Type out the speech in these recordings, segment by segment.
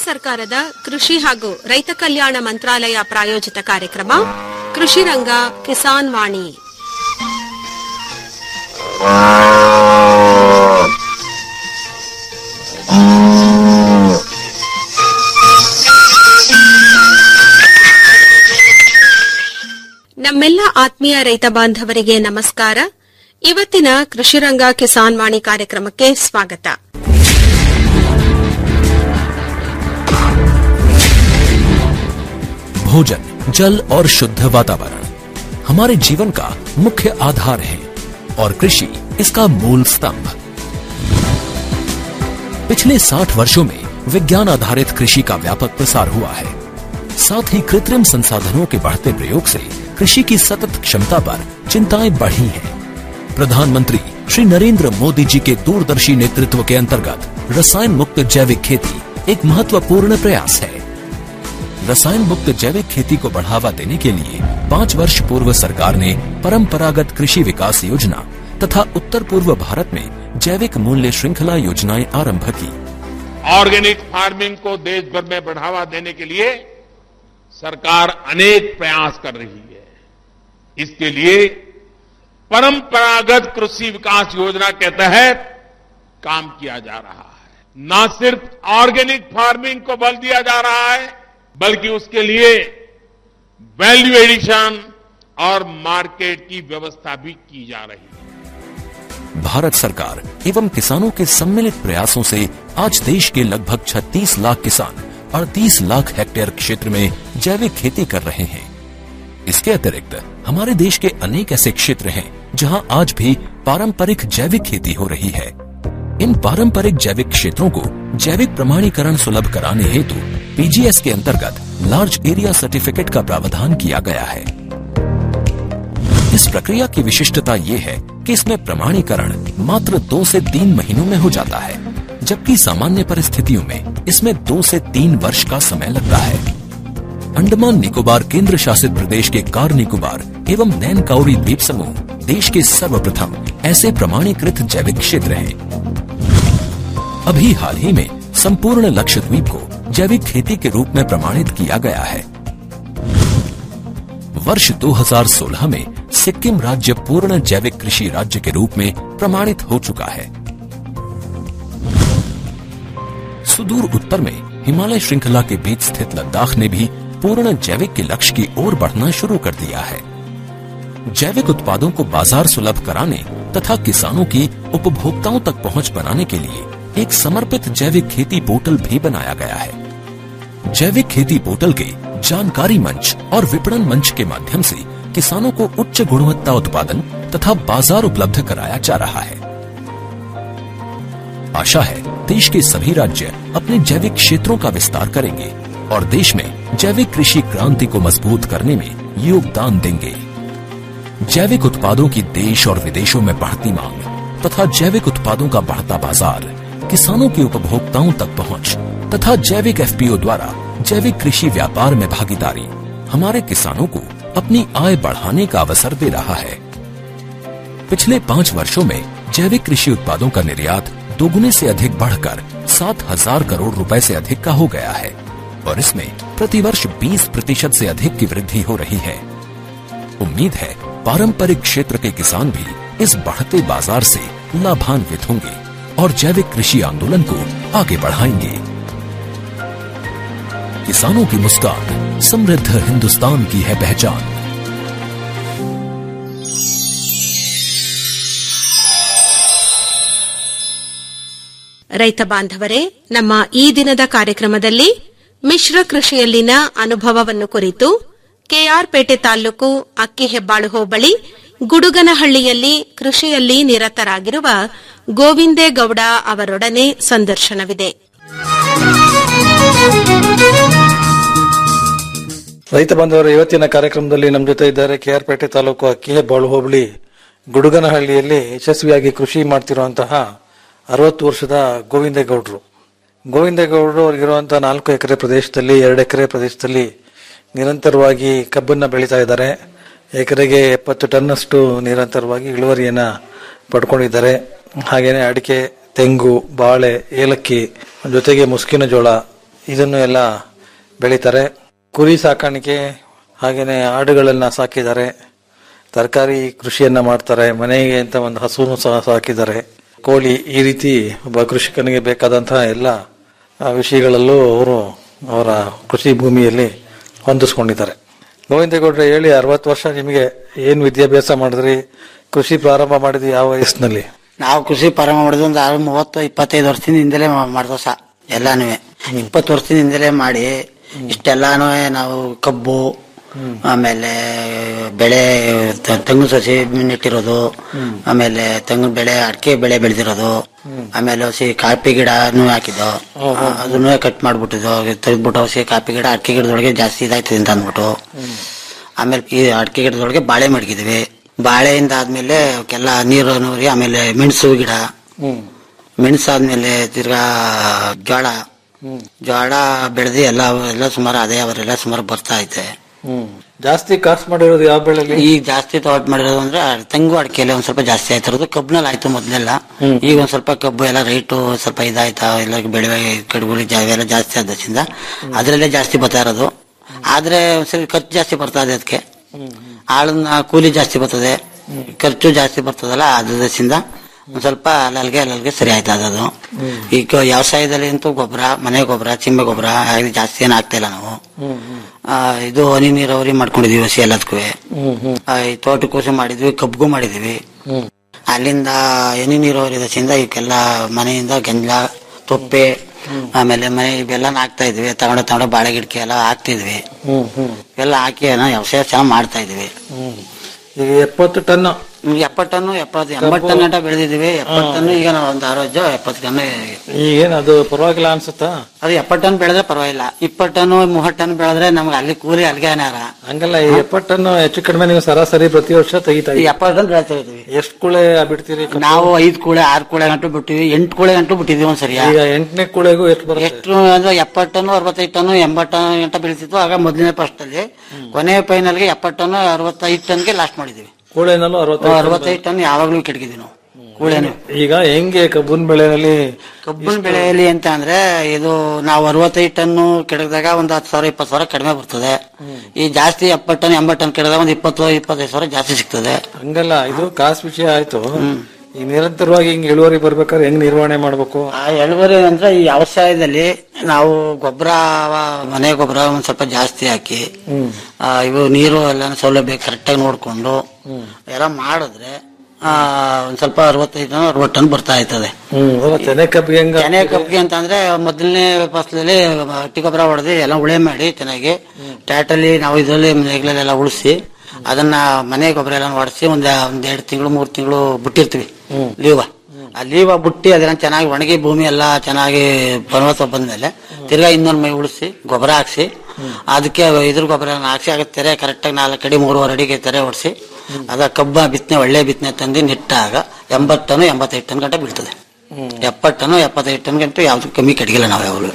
ಸರ್ಕಾರದ ಕೃಷಿ ಹಾಗೂ ರೈತ ಕಲ್ಯಾಣ ಮಂತ್ರಾಲಯ ಪ್ರಾಯೋಜಿತ ಕಾರ್ಯಕ್ರಮ ಕೃಷಿ ರಂಗ ಕಿಸಾನ್ ವಾಣಿ ನಮ್ಮೆಲ್ಲ ಆತ್ಮೀಯ ರೈತ ಬಾಂಧವರಿಗೆ ನಮಸ್ಕಾರ ಇವತ್ತಿನ ಕೃಷಿರಂಗ ಕಿಸಾನ್ ವಾಣಿ ಕಾರ್ಯಕ್ರಮಕ್ಕೆ ಸ್ವಾಗತ भोजन जल और शुद्ध वातावरण हमारे जीवन का मुख्य आधार है और कृषि इसका मूल स्तंभ पिछले 60 वर्षों में विज्ञान आधारित कृषि का व्यापक प्रसार हुआ है साथ ही कृत्रिम संसाधनों के बढ़ते प्रयोग से कृषि की सतत क्षमता पर चिंताएं बढ़ी हैं। प्रधानमंत्री श्री नरेंद्र मोदी जी के दूरदर्शी नेतृत्व के अंतर्गत रसायन मुक्त जैविक खेती एक महत्वपूर्ण प्रयास है रसायन मुक्त जैविक खेती को बढ़ावा देने के लिए पाँच वर्ष पूर्व सरकार ने परंपरागत कृषि विकास योजना तथा उत्तर पूर्व भारत में जैविक मूल्य श्रृंखला योजनाएं आरंभ की ऑर्गेनिक फार्मिंग को देश भर में बढ़ावा देने के लिए सरकार अनेक प्रयास कर रही है इसके लिए परंपरागत कृषि विकास योजना के तहत काम किया जा रहा है न सिर्फ ऑर्गेनिक फार्मिंग को बल दिया जा रहा है बल्कि उसके लिए वैल्यू एडिशन और मार्केट की व्यवस्था भी की जा रही है भारत सरकार एवं किसानों के सम्मिलित प्रयासों से आज देश के लगभग 36 लाख किसान 38 लाख हेक्टेयर क्षेत्र में जैविक खेती कर रहे हैं इसके अतिरिक्त हमारे देश के अनेक ऐसे क्षेत्र हैं जहां आज भी पारंपरिक जैविक खेती हो रही है इन पारंपरिक जैविक क्षेत्रों को जैविक प्रमाणीकरण सुलभ कराने हेतु पीजीएस के अंतर्गत लार्ज एरिया सर्टिफिकेट का प्रावधान किया गया है इस प्रक्रिया की विशिष्टता ये है कि इसमें प्रमाणीकरण मात्र दो से तीन महीनों में हो जाता है जबकि सामान्य परिस्थितियों में इसमें दो से तीन वर्ष का समय लगता है अंडमान निकोबार केंद्र शासित प्रदेश के कार निकोबार एवं नैन काउरी द्वीप समूह देश के सर्वप्रथम ऐसे प्रमाणीकृत जैविक क्षेत्र हैं अभी हाल ही में संपूर्ण लक्षद्वीप को जैविक खेती के रूप में प्रमाणित किया गया है वर्ष 2016 में सिक्किम राज्य पूर्ण जैविक कृषि राज्य के रूप में प्रमाणित हो चुका है सुदूर उत्तर में हिमालय श्रृंखला के बीच स्थित लद्दाख ने भी पूर्ण जैविक के लक्ष्य की ओर बढ़ना शुरू कर दिया है जैविक उत्पादों को बाजार सुलभ कराने तथा किसानों की उपभोक्ताओं तक पहुंच बनाने के लिए एक समर्पित जैविक खेती पोर्टल भी बनाया गया है जैविक खेती पोर्टल के जानकारी मंच और विपणन मंच के माध्यम से किसानों को उच्च गुणवत्ता उत्पादन तथा बाजार उपलब्ध कराया जा रहा है आशा है देश के सभी राज्य अपने जैविक क्षेत्रों का विस्तार करेंगे और देश में जैविक कृषि क्रांति को मजबूत करने में योगदान देंगे जैविक उत्पादों की देश और विदेशों में बढ़ती मांग तथा जैविक उत्पादों का बढ़ता बाजार किसानों की उपभोक्ताओं तक पहुंच तथा जैविक एफपीओ द्वारा जैविक कृषि व्यापार में भागीदारी हमारे किसानों को अपनी आय बढ़ाने का अवसर दे रहा है पिछले पाँच वर्षों में जैविक कृषि उत्पादों का निर्यात दोगुने से अधिक बढ़कर सात हजार करोड़ रुपए से अधिक का हो गया है और इसमें प्रतिवर्ष 20 प्रतिशत से अधिक की वृद्धि हो रही है उम्मीद है पारंपरिक क्षेत्र के किसान भी इस बढ़ते बाजार से लाभान्वित होंगे और जैविक कृषि आंदोलन को आगे बढ़ाएंगे किसानों की मुस्कान समृद्ध हिंदुस्तान की है पहचान ರೈತ ಬಾಂಧವರೇ ನಮ್ಮ ಈ ದಿನದ ಕಾರ್ಯಕ್ರಮದಲ್ಲಿ ಮಿಶ್ರ ಕೃಷಿಯಲ್ಲಿನ ಅನುಭವವನ್ನು ಕುರಿತು ಕೆಆರ್ಪೇಟೆ ತಾಲೂಕು ಅಕ್ಕಿಹೆಬ್ಬಾಳು ಹೋಬಳಿ ಗುಡುಗನಹಳ್ಳಿಯಲ್ಲಿ ಕೃಷಿಯಲ್ಲಿ ನಿರತರಾಗಿರುವ ಗೋವಿಂದೇಗೌಡ ಅವರೊಡನೆ ಸಂದರ್ಶನವಿದೆ ರೈತ ಬಾಂಧವರ ಇವತ್ತಿನ ಕಾರ್ಯಕ್ರಮದಲ್ಲಿ ನಮ್ಮ ಜೊತೆ ಇದ್ದಾರೆ ಕೆಆರ್ಪೇಟೆ ತಾಲೂಕು ಅಕ್ಕಿಹೆಬ್ಬಾಳು ಹೋಬಳಿ ಗುಡುಗನಹಳ್ಳಿಯಲ್ಲಿ ಯಶಸ್ವಿಯಾಗಿ ಕೃಷಿ ಮಾಡ್ತಿರುವಂತಹ ಅರವತ್ತು ವರ್ಷದ ಗೋವಿಂದೇಗೌಡರು ಗೋವಿಂದೇಗೌಡರು ಅವರಿಗಿರುವಂತಹ ನಾಲ್ಕು ಎಕರೆ ಪ್ರದೇಶದಲ್ಲಿ ಎರಡು ಎಕರೆ ಪ್ರದೇಶದಲ್ಲಿ ನಿರಂತರವಾಗಿ ಕಬ್ಬನ್ನ ಬೆಳೀತಾ ಇದ್ದಾರೆ ಎಕರೆಗೆ ಎಪ್ಪತ್ತು ಟನ್ನಷ್ಟು ನಿರಂತರವಾಗಿ ಇಳುವರಿಯನ್ನ ಪಡ್ಕೊಂಡಿದ್ದಾರೆ ಹಾಗೇನೆ ಅಡಿಕೆ ತೆಂಗು ಬಾಳೆ ಏಲಕ್ಕಿ ಜೊತೆಗೆ ಮುಸ್ಕಿನ ಜೋಳ ಇದನ್ನು ಎಲ್ಲ ಬೆಳೀತಾರೆ ಕುರಿ ಸಾಕಾಣಿಕೆ ಹಾಗೇನೆ ಆಡುಗಳನ್ನ ಸಾಕಿದ್ದಾರೆ ತರಕಾರಿ ಕೃಷಿಯನ್ನ ಮಾಡ್ತಾರೆ ಮನೆಗೆ ಅಂತ ಒಂದು ಹಸುವನ್ನು ಸಹ ಸಾಕಿದ್ದಾರೆ ಕೋಳಿ ಈ ರೀತಿ ಒಬ್ಬ ಕೃಷಿಕನಿಗೆ ಬೇಕಾದಂತಹ ಎಲ್ಲ ಆ, ವಿಷಯಗಳಲ್ಲೂ ಅವರು ಅವರ ಕೃಷಿ ಭೂಮಿಯಲ್ಲಿ ಹೊಂದಿಸ್ಕೊಂಡಿದ್ದಾರೆ ಗೋವಿಂದೇಗೌಡ್ರೆ ಹೇಳಿ ಅರವತ್ತು ವರ್ಷ ನಿಮಗೆ ಏನ್ ವಿದ್ಯಾಭ್ಯಾಸ ಮಾಡಿದ್ರಿ ಕೃಷಿ ಪ್ರಾರಂಭ ಮಾಡಿದ್ವಿ ಯಾವ ವಯಸ್ಸಿನಲ್ಲಿ ನಾವು ಕೃಷಿ ಪ್ರಾರಂಭ ಮಾಡಿದ್ವಿ ಒಂದು ಆರು ಮೂವತ್ತು ಇಪ್ಪತ್ತೈದು ವರ್ಷದಿಂದಲೇ ಮಾಡ್ದೋ ಸಹ ಎಲ್ಲಾನು ಇಪ್ಪತ್ತು ವರ್ಷದಿಂದಲೇ ಮಾಡಿ ಇಷ್ಟೆಲ್ಲಾನು ನಾವು ಕಬ್ಬು ಆಮೇಲೆ ಬೆಳೆ ತ- ತೆಂಗು ಸಸಿ ನೆಟ್ಟಿರೋದು ಆಮೇಲೆ ತೆಂಗಿನ ಬೆಳೆ ಅಡಿಕೆ ಬೆಳೆ ಬೆಳೆದಿರೋದು ಆಮೇಲೆ ಹಸಿ ಕಾಫಿ ಗಿಡನು ಹಾಕಿದ್ದು ಅದನ್ನು ಕಟ್ ಮಾಡ್ಬಿಟ್ಟಿದ್ದು ತೆಗೆದ್ಬಿಟ್ಟು ಹಸಿ ಕಾಫಿ ಗಿಡ ಅಡಿಕೆ ಗಿಡದೊಳಗೆ ಜಾಸ್ತಿ ಇದಾಯ್ತದೆ ಅಂತ ಅಂದ್ಬಿಟ್ಟು ಆಮೇಲೆ ಈ ಅಡಿಕೆ ಗಿಡದೊಳಗೆ ಬಾಳೆ ಮಡಗಿದ್ವಿ ಬಾಳೆಯಿಂದ ಆದ್ಮೇಲೆ ಅವಕ್ಕೆಲ್ಲ ನೀರು ನೂರಿ ಆಮೇಲೆ ಮೆಣಸು ಗಿಡ ಮೆಣಸು ಆದ್ಮೇಲೆ ತಿರ್ಗಾ ಜೋಳ ಜೋಳ ಬೆಳೆದು ಎಲ್ಲ ಎಲ್ಲ ಸುಮಾರು ಅದೇ ಅವರೆಲ್ಲ ಸುಮಾರು ಬರ್ತಾ ಐತೆ ಜಾಸ್ತಿ ಕಾಸು ಮಾಡಿರೋದು ಯಾವ ಬೆಳೆಲಿ ಈಗ ಜಾಸ್ತಿ ತೋಟ ಮಾಡಿರೋದು ಅಂದ್ರೆ ತೆಂಗು ಅಡಿಕೆಯಲ್ಲಿ ಒಂದ್ ಸ್ವಲ್ಪ ಜಾಸ್ತಿ ಆಯ್ತಿರೋದು ಕಬ್ಬಿನಲ್ಲಿ ಆಯ್ತು ಮೊದ್ಲೆಲ್ಲ ಈಗ ಒಂದ್ ಸ್ವಲ್ಪ ಕಬ್ಬು ಎಲ್ಲ ರೇಟು ಸ್ವಲ್ಪ ಇದಾಯ್ತಾ ಎಲ್ಲ ಬೆಳೆ ಕಡುಗುಳಿ ಎಲ್ಲ ಜಾಸ್ತಿ ಆದ್ರಿಂದ ಅದ್ರಲ್ಲೇ ಜಾಸ್ತಿ ಬರ್ತಾ ಇರೋದು ಆದ್ರೆ ಒಂದ್ಸರಿ ಖರ್ಚು ಜಾಸ್ತಿ ಬರ್ತಾ ಇದೆ ಅದಕ್ಕೆ ಆಳನ್ನ ಕೂಲಿ ಜಾಸ್ತಿ ಬರ್ತದೆ ಖರ್ಚು ಜಾಸ್ತಿ ಬರ್ತದಲ್ಲ ಅದ್ರದಿಂದ ಒಂದ್ ಸ್ವಲ್ಪ ಅಲ್ಲಲ್ಗೆ ಅಲ್ಲಲ್ಗೆ ಸರಿ ಆಯ್ತಾ ಅದು ಈಗ ವ್ಯವಸಾಯದಲ್ಲಿ ಅಂತೂ ಗೊಬ್ಬರ ಮನೆ ಗೊಬ್ಬರ ಚಿಮ್ಮೆ ಗೊಬ್ಬರ ಹಾಗೆ ಜಾಸ್ತಿ ಏನು ಆಗ್ತಾ ಇಲ್ಲ ನಾವು ಆ, ಇದು ಹನಿ ನೀರಾವರಿ ಮಾಡ್ಕೊಂಡಿದೀವಿ ಹಸಿ ಎಲ್ಲದಕ್ಕೂ ಈ ತೋಟಕೋಸು ಮಾಡಿದ್ವಿ ಕಬ್ಬಿಗೂ ಮಾಡಿದೀವಿ ಅಲ್ಲಿಂದ ಹನಿ ನೀರಾವರಿ ದಶೆಯಿಂದ ಇವಕ್ಕೆಲ್ಲ ಮನೆಯಿಂದ ಗೆಂಜಲ ತೊಪ್ಪೆ ಆಮೇಲೆ ಮನೆ ಇವೆಲ್ಲ ಹಾಕ್ತಾ ಇದ್ವಿ ತಗೊಂಡು ತಗೊಂಡು ಬಾಳೆ ಗಿಡಕ್ಕೆ ಎಲ್ಲ ಹಾಕ್ತಿದ್ವಿ ಎಲ್ಲ ಹಾಕಿ ಏನೋ ವ್ಯವಸಾಯ ಚೆನ್ನಾಗಿ ಮಾಡ್ತಾ ಇದ್ವಿ ಈಗ ಎಪ್ಪತ್ತು ಟನ್ ಹ್ಮ್, ಎಪ್ಪತ್ತು ಟನ್ನು ಎಪ್ಪತ್ತು ಎಂಬತ್ತು ಟನ್ ಗಂಟ ಬೆಳೆದಿದ್ವಿ ಎಪ್ಪತ್ತು ಟನ್ ಈಗ ನಾವು ಒಂದು ಆರೋಗ್ಯ ಎಪ್ಪತ್ತು ಟನ್ ಈಗೇನು ಅದು ಪರವಾಗಿಲ್ಲ ಅನ್ಸುತ್ತಾ ಅದು ಎಪ್ಪತ್ತು ಟನ್ ಬೆಳೆದ್ರೆ ಪರವಾಗಿಲ್ಲ ಇಪ್ಪತ್ತು ಟನ್ ಮೂವತ್ತು ಟನ್ ಬೆಳೆದ್ರೆ ನಮ್ಗೆ ಅಲ್ಲಿ ಕೂಲಿ ಅಲ್ಲಿಗೆ ಅನಾರ ಹಂಗಲ್ಲ ಈ ಎಪ್ಪತ್ತು ಟನ್ ಹೆಚ್ಚು ಕಡಿಮೆ ನೀವು ಸರಾಸರಿ ಪ್ರತಿ ವರ್ಷ ತೆಗಿತಾ ಈ ಎಪ್ಪತ್ತು ಟನ್ ಬೆಳೆತಾ ಇದ್ವಿ ಎಷ್ಟು ಕುಳೆ ಬಿಡ್ತೀರಿ ನಾವು ಐದು ಕೂಳೆ ಆರು ಕೂಳೆ ಗಂಟು ಬಿಟ್ಟಿವಿ ಎಂಟು ಕೂಳೆ ಗಂಟು ಬಿಟ್ಟಿದ್ವಿ ಒಂದ್ಸರಿ ಈಗ ಎಂಟನೇ ಕುಳೆಗೂ ಎಷ್ಟು ಬರುತ್ತೆ ಎಷ್ಟು ಅಂದ್ರೆ ಎಪ್ಪತ್ತು ಟನ್ ಅರವತ್ತೈದು ಟನ್ ಎಂಬತ್ತು ಟನ್ ಗಂಟ ಬೆಳೀತಿತ್ತು ಆಗ ಮೊದಲನೇ ಫಸ್ಟ್ ಅಲ್ಲಿ ಕೊನೆ ಫೈನಲ್ಗೆ ಎಪ್ಪತ್ತು ಟನ್ ಅರವತ್ತೈದು ಟನ್ಗೆ ಲಾಸ್ಟ್ ಮಾಡಿದ್ವಿ ಕೂಳೆನಲ್ಲೂ ಅರವತ್ತೈದು ಅರವತ್ತೈದು ಟನ್ ಯಾವಾಗ್ಲೂ ಕೆಡಗಿದ್ವಿ ನಾವು ಕೂಳೆನು ಈಗ ಹೆಂಗೆ ಕಬ್ಬನ್ ಬೆಳೆನಲ್ಲಿ ಕಬ್ಬಿನ ಬೆಳೆಯಲ್ಲಿ ಅಂತ ಅಂದ್ರೆ ಇದು ನಾವು ಅರವತ್ತೈದು ಟನ್ನು ಕೆಡಗಿದಾಗ ಒಂದು ಹತ್ತು ಸಾವಿರ ಇಪ್ಪತ್ತು ಸಾವಿರ ಕಡಿಮೆ ಬರ್ತದೆ ಈ ಜಾಸ್ತಿ ಎಪ್ಪತ್ತು ಟನ್ ಎಂಬತ್ತು ಟನ್ ಕೆಡದಾಗ ಒಂದು ಇಪ್ಪತ್ತು ಇಪ್ಪತ್ತೈದು ಸಾವಿರ ಜಾಸ್ತಿ ಸಿಗ್ತದೆ ಹಂಗಲ್ಲ ಇದು ಕಾಸು ವಿಷಯ ಆಯ್ತು ಈ ನಿರಂತರವಾಗಿ ಹಿಂಗ್ ಇಳುವರಿ ಬರ್ಬೇಕಾದ್ರೆ ಹೆಂಗ್ ನಿರ್ವಹಣೆ ಮಾಡ್ಬೇಕು ಆ ಎಳುವರಿ ಅಂದ್ರೆ ಈ ವ್ಯವಸಾಯದಲ್ಲಿ ನಾವು ಗೊಬ್ಬರ ಮನೆ ಗೊಬ್ಬರ ಒಂದ್ ಸ್ವಲ್ಪ ಜಾಸ್ತಿ ಹಾಕಿ ಆ, ಇವು ನೀರು ಎಲ್ಲ ಸೌಲಭ್ಯ ಕರೆಕ್ಟಾಗಿ ನೋಡ್ಕೊಂಡು ಎಲ್ಲ ಮಾಡಿದ್ರೆ ಆ, ಒಂದ್ ಸ್ವಲ್ಪ ಅರವತ್ತೈದು ಟನ್ ಅರವತ್ತು ಟನ್ ಬರ್ತಾ ಇರ್ತದೆ ಹ್ಮ್ ಅಲ್ಲ, ತೆನೆ ಕಬ್ಬಿಗೆ ಹೆಂಗ ತೆನೆ ಕಬ್ಬಿಗೆ ಅಂತ ಅಂದ್ರೆ ಮೊದಲನೇ ಫಸಲಲ್ಲಿ ಹಟ್ಟಿ ಗೊಬ್ಬರ ಹೊಡೆದು ಎಲ್ಲ ಉಳೆ ಮಾಡಿ ಚೆನ್ನಾಗಿ ಟ್ಯಾಟಲ್ಲಿ ನಾವು ಇದರಲ್ಲಿ ನೆಗ್ಲೆಲ್ಲ ಉಳಿಸಿ ಅದನ್ನ ಮನೆ ಗೊಬ್ಬರ ಎಲ್ಲ ಹೊಡೆಸಿ ಒಂದ್ ಒಂದ್ ಎರಡು ತಿಂಗಳು ಮೂರು ತಿಂಗಳು ಬಿಟ್ಟಿರ್ತೀವಿ ಲೀವ ಆ ಲೀವ ಬಿಟ್ಟು ಅದನ್ನ ಚೆನ್ನಾಗಿ ಒಣಗಿ ಭೂಮಿ ಎಲ್ಲ ಚೆನ್ನಾಗಿ ಫಲವತ್ತ ಬಂದ್ಮೇಲೆ ತಿರ್ಗಾ ಇನ್ನೊಂದ್ ಮೈ ಉಳಿಸಿ ಗೊಬ್ಬರ ಹಾಕ್ಸಿ ಅದಕ್ಕೆ ಇದ್ರ ಗೊಬ್ಬರ ಹಾಕ್ಸಿ ಆಗ ತೆರೆ ಕರೆಕ್ಟಾಗಿ ನಾಲ್ಕು ಅಡಿ ಮೂರುವರೆ ಅಡಿಗೆ ತೆರೆ ಹೊಡಿಸಿ ಅದ ಕಬ್ಬ ಬಿತ್ತನೆ ಒಳ್ಳೆ ಬಿತ್ತನೆ ತಂದು ನೆಟ್ಟಾಗ ಎಂಬತ್ತು ಟನ್ ಎಂಬತ್ತೈದು ಟನ್ ಗಂಟೆ ಬೀಳ್ತದೆ ಎಪ್ಪತ್ತು ಟನ್ ಎಪ್ಪತ್ತೈದು ಟನ್ ಗಂಟು ಯಾವ್ದು ಕಮ್ಮಿ ಕಡಿಗಿಲ್ಲ ನಾವು ಯಾವಾಗಲೂ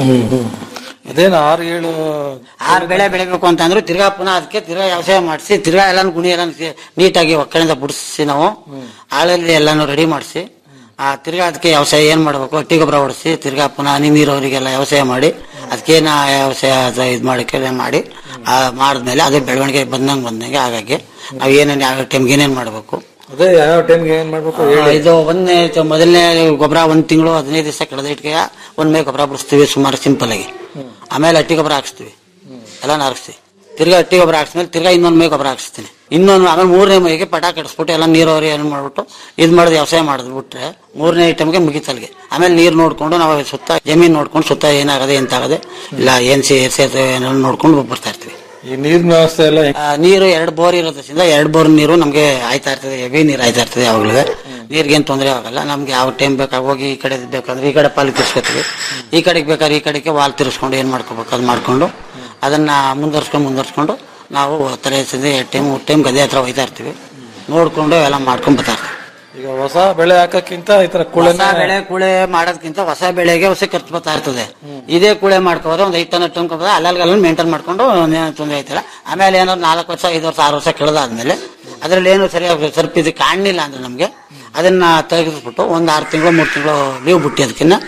ಅದೇನು ಆರು ಏಳು ಆರು ಬೆಳೆ ಬೆಳಿಬೇಕು ಅಂತ ಅಂದ್ರೆ ತಿರ್ಗಾ ಪುನಃ ಅದಕ್ಕೆ ತಿರ್ಗಾ ವ್ಯವಸಾಯ ಮಾಡಿಸಿ ತಿರ್ಗಾ ಎಲ್ಲಾನು ಗುಣಿ ಎಲ್ಲ ನೀಟಾಗಿ ಒಕ್ಕಳಿಂದ ಬಿಡಿಸಿ ನಾವು ಆಳಲ್ಲಿ ಎಲ್ಲಾನು ರೆಡಿ ಮಾಡಿಸಿ ಆ ತಿರ್ಗಾ ಅದಕ್ಕೆ ವ್ಯವಸಾಯ ಏನ್ ಮಾಡ್ಬೇಕು ಹಟ್ಟಿ ಗೊಬ್ಬರ ಹೊಡಿಸಿ ತಿರ್ಗಾ ಪುನಃ ಹನಿ ನೀರವರಿಗೆಲ್ಲ ವ್ಯವಸಾಯ ಮಾಡಿ ಅದಕ್ಕೇನ ವ್ಯವಸಾಯ ಅದು ಇದ್ ಮಾಡಕ್ಕೆ ಮಾಡಿ ಆ ಮಾಡಿದ್ಮೇಲೆ ಅದೇ ಬೆಳವಣಿಗೆ ಬಂದಂಗೆ ಬಂದಂಗೆ ಹಾಗಾಗಿ ನಾವ್ ಏನೇನು ಯಾವ ಟೈಮ್ಗೆ ಏನೇನ್ ಮಾಡ್ಬೇಕು ಅದೇ ಯಾವ ಟೈಮ್ಗೆ ಏನ್ ಮಾಡ್ಬೇಕು ಆ, ಇದು ಒಂದನೇ ಚ- ಮೊದಲನೇ ಗೊಬ್ಬರ ಒಂದ್ ತಿಂಗಳು ಹದಿನೈದು ದಿವಸ ಕಳೆದ ಇಟ್ಕೆ ಒಂದ್ ಮೇ ಗೊಬ್ಬರ ಬಿಡಿಸ್ತೀವಿ ಸುಮಾರು ಸಿಂಪಲ್ ಆಗಿ ಆಮೇಲೆ ಹಟ್ಟಿ ಗೊಬ್ಬರ ಹಾಕ್ಸ್ತೀವಿ ಎಲ್ಲ ಹಾಕ್ಸ್ತೀವಿ ತಿರ್ಗಾ ಹಟ್ಟಿ ಗೊಬ್ಬರ ಹಾಕ್ಸ್ಮೇಲೆ ತಿರ್ಗಾ ಇನ್ನೊಂದ್ ಮೇ ಗೊಬ್ಬರ ಹಾಕ್ಸ್ತೀನಿ ಇನ್ನೊಂದು ಆಮೇಲೆ ಮೂರನೇ ಮೈಗೆ ಪಟ ಕಟ್ಟಿಸ್ಬಿಟ್ಟು ಎಲ್ಲ ನೀರಾವರಿ ಏನು ಮಾಡ್ಬಿಟ್ಟು ಇದು ಮಾಡಿದ್ ವ್ಯವಸಾಯ ಮಾಡಿದ್ ಬಿಟ್ರೆ ಮೂರನೇ ಐಟಮ್ಗೆ ಮುಗಿತಲ್ಗೆ ಆಮೇಲೆ ನೀರು ನೋಡ್ಕೊಂಡು ನಾವು ಸುತ್ತ ಜಮೀನ್ ನೋಡ್ಕೊಂಡು ಸುತ್ತ ಏನಾಗದೆ ಎಂತಾಗದೆ ಇಲ್ಲ ಏನ್ ಸೇ ಸೇರ್ತೇವೆ ಏನೋ ನೋಡ್ಕೊಂಡು ಬರ್ತಾ ಇರ್ತೀವಿ ಈ ನೀರಿನ ವ್ಯವಸ್ಥೆ ಎಲ್ಲ ಹೆಂಗ್- ಆ, ನೀರು ಎರಡು ಬೋರ್ ಇರೋದ್ರಿಂದ ಎರಡು ಬೋರ್ ನೀರು ನಮ್ಗೆ ಆಯ್ತಾ ಇರ್ತದೆ ಹೆವಿ ನೀರು ಆಯ್ತಾ ಇರ್ತದೆ ಯಾವಾಗಲೂ ನೀರ್ಗೆ ಏನ್ ತೊಂದರೆ ಆಗಲ್ಲ ನಮ್ಗೆ ಯಾವ ಟೈಮ್ ಬೇಕಾಗ ಹೋಗಿ ಈ ಕಡೆ ಬೇಕಂದ್ರೆ ಈ ಕಡೆ ಪಾಲಿ ತಿರ್ಸ್ಕೊತೀವಿ ಈ ಕಡೆಗೆ ಬೇಕಾದ್ರೆ ಈ ಕಡೆಗೆ ವಾಲ್ ತಿರ್ಸ್ಕೊಂಡು ಏನ್ ಮಾಡ್ಕೋಬೇಕು ಅದು ಮಾಡ್ಕೊಂಡು ಅದನ್ನ ಮುಂದುವರ್ಸ್ಕೊಂಡು ಮುಂದುವರ್ಸ್ಕೊಂಡು ನಾವು ತಲೆ ಎರಡು ಟೈಮ್ ಮೂರು ಟೈಮ್ ಗದೆ ಹತ್ರ ಹೋಯ್ತಾ ಇರ್ತೀವಿ ನೋಡ್ಕೊಂಡು ಎಲ್ಲ ಮಾಡ್ಕೊಂಡ್ ಬರ್ತಾ ಇರ್ತೀವಿ ಈಗ ಹೊಸ ಬೆಳೆ ಹಾಕಕ್ಕಿಂತ ಈ ತರ ಕುಳೆ ಹೊಸ ಬೆಳೆ ಕುಳೆ ಮಾಡೋದಕ್ಕಿಂತ ಹೊಸ ಬೆಳೆಗೆ ಹೊಸ ಖರ್ಚು ಬರ್ತಾ ಇರ್ತದೆ ಇದೇ ಕುಳೆ ಮಾಡ್ಕೋದ್ರೆ ಒಂದ್ ಐದು ಟನ್ ಟನ್ ಕೊಡ್ಬೋದು ಅಲ್ಲಲ್ಲಿ ಮೇಂಟೈನ್ ಮಾಡ್ಕೊಂಡು ಒಂದೇನು ತೊಂದರೆ ಆಯ್ತಿಲ್ಲ ಆಮೇಲೆ ಏನಾದ್ರು ನಾಲ್ಕು ವರ್ಷ ಐದು ವರ್ಷ ಆರು ವರ್ಷ ಕೆಳದಾದ್ಮೇಲೆ ಅದ್ರಲ್ಲಿ ಏನು ಸರಿಯಾಗಿ ಸ್ವಲ್ಪ ಇದು ಕಾಣಲಿಲ್ಲ ಅಂದ್ರೆ ನಮ್ಗೆ ಅದನ್ನ ತೆಗೆದ್ಬಿಟ್ಟು ಒಂದ್ ಆರು ತಿಂಗಳು ಮೂರು ತಿಂಗಳು ಲೀವ್ ಬಿಟ್ಟು ಅದಕ್ಕಿನ್ನ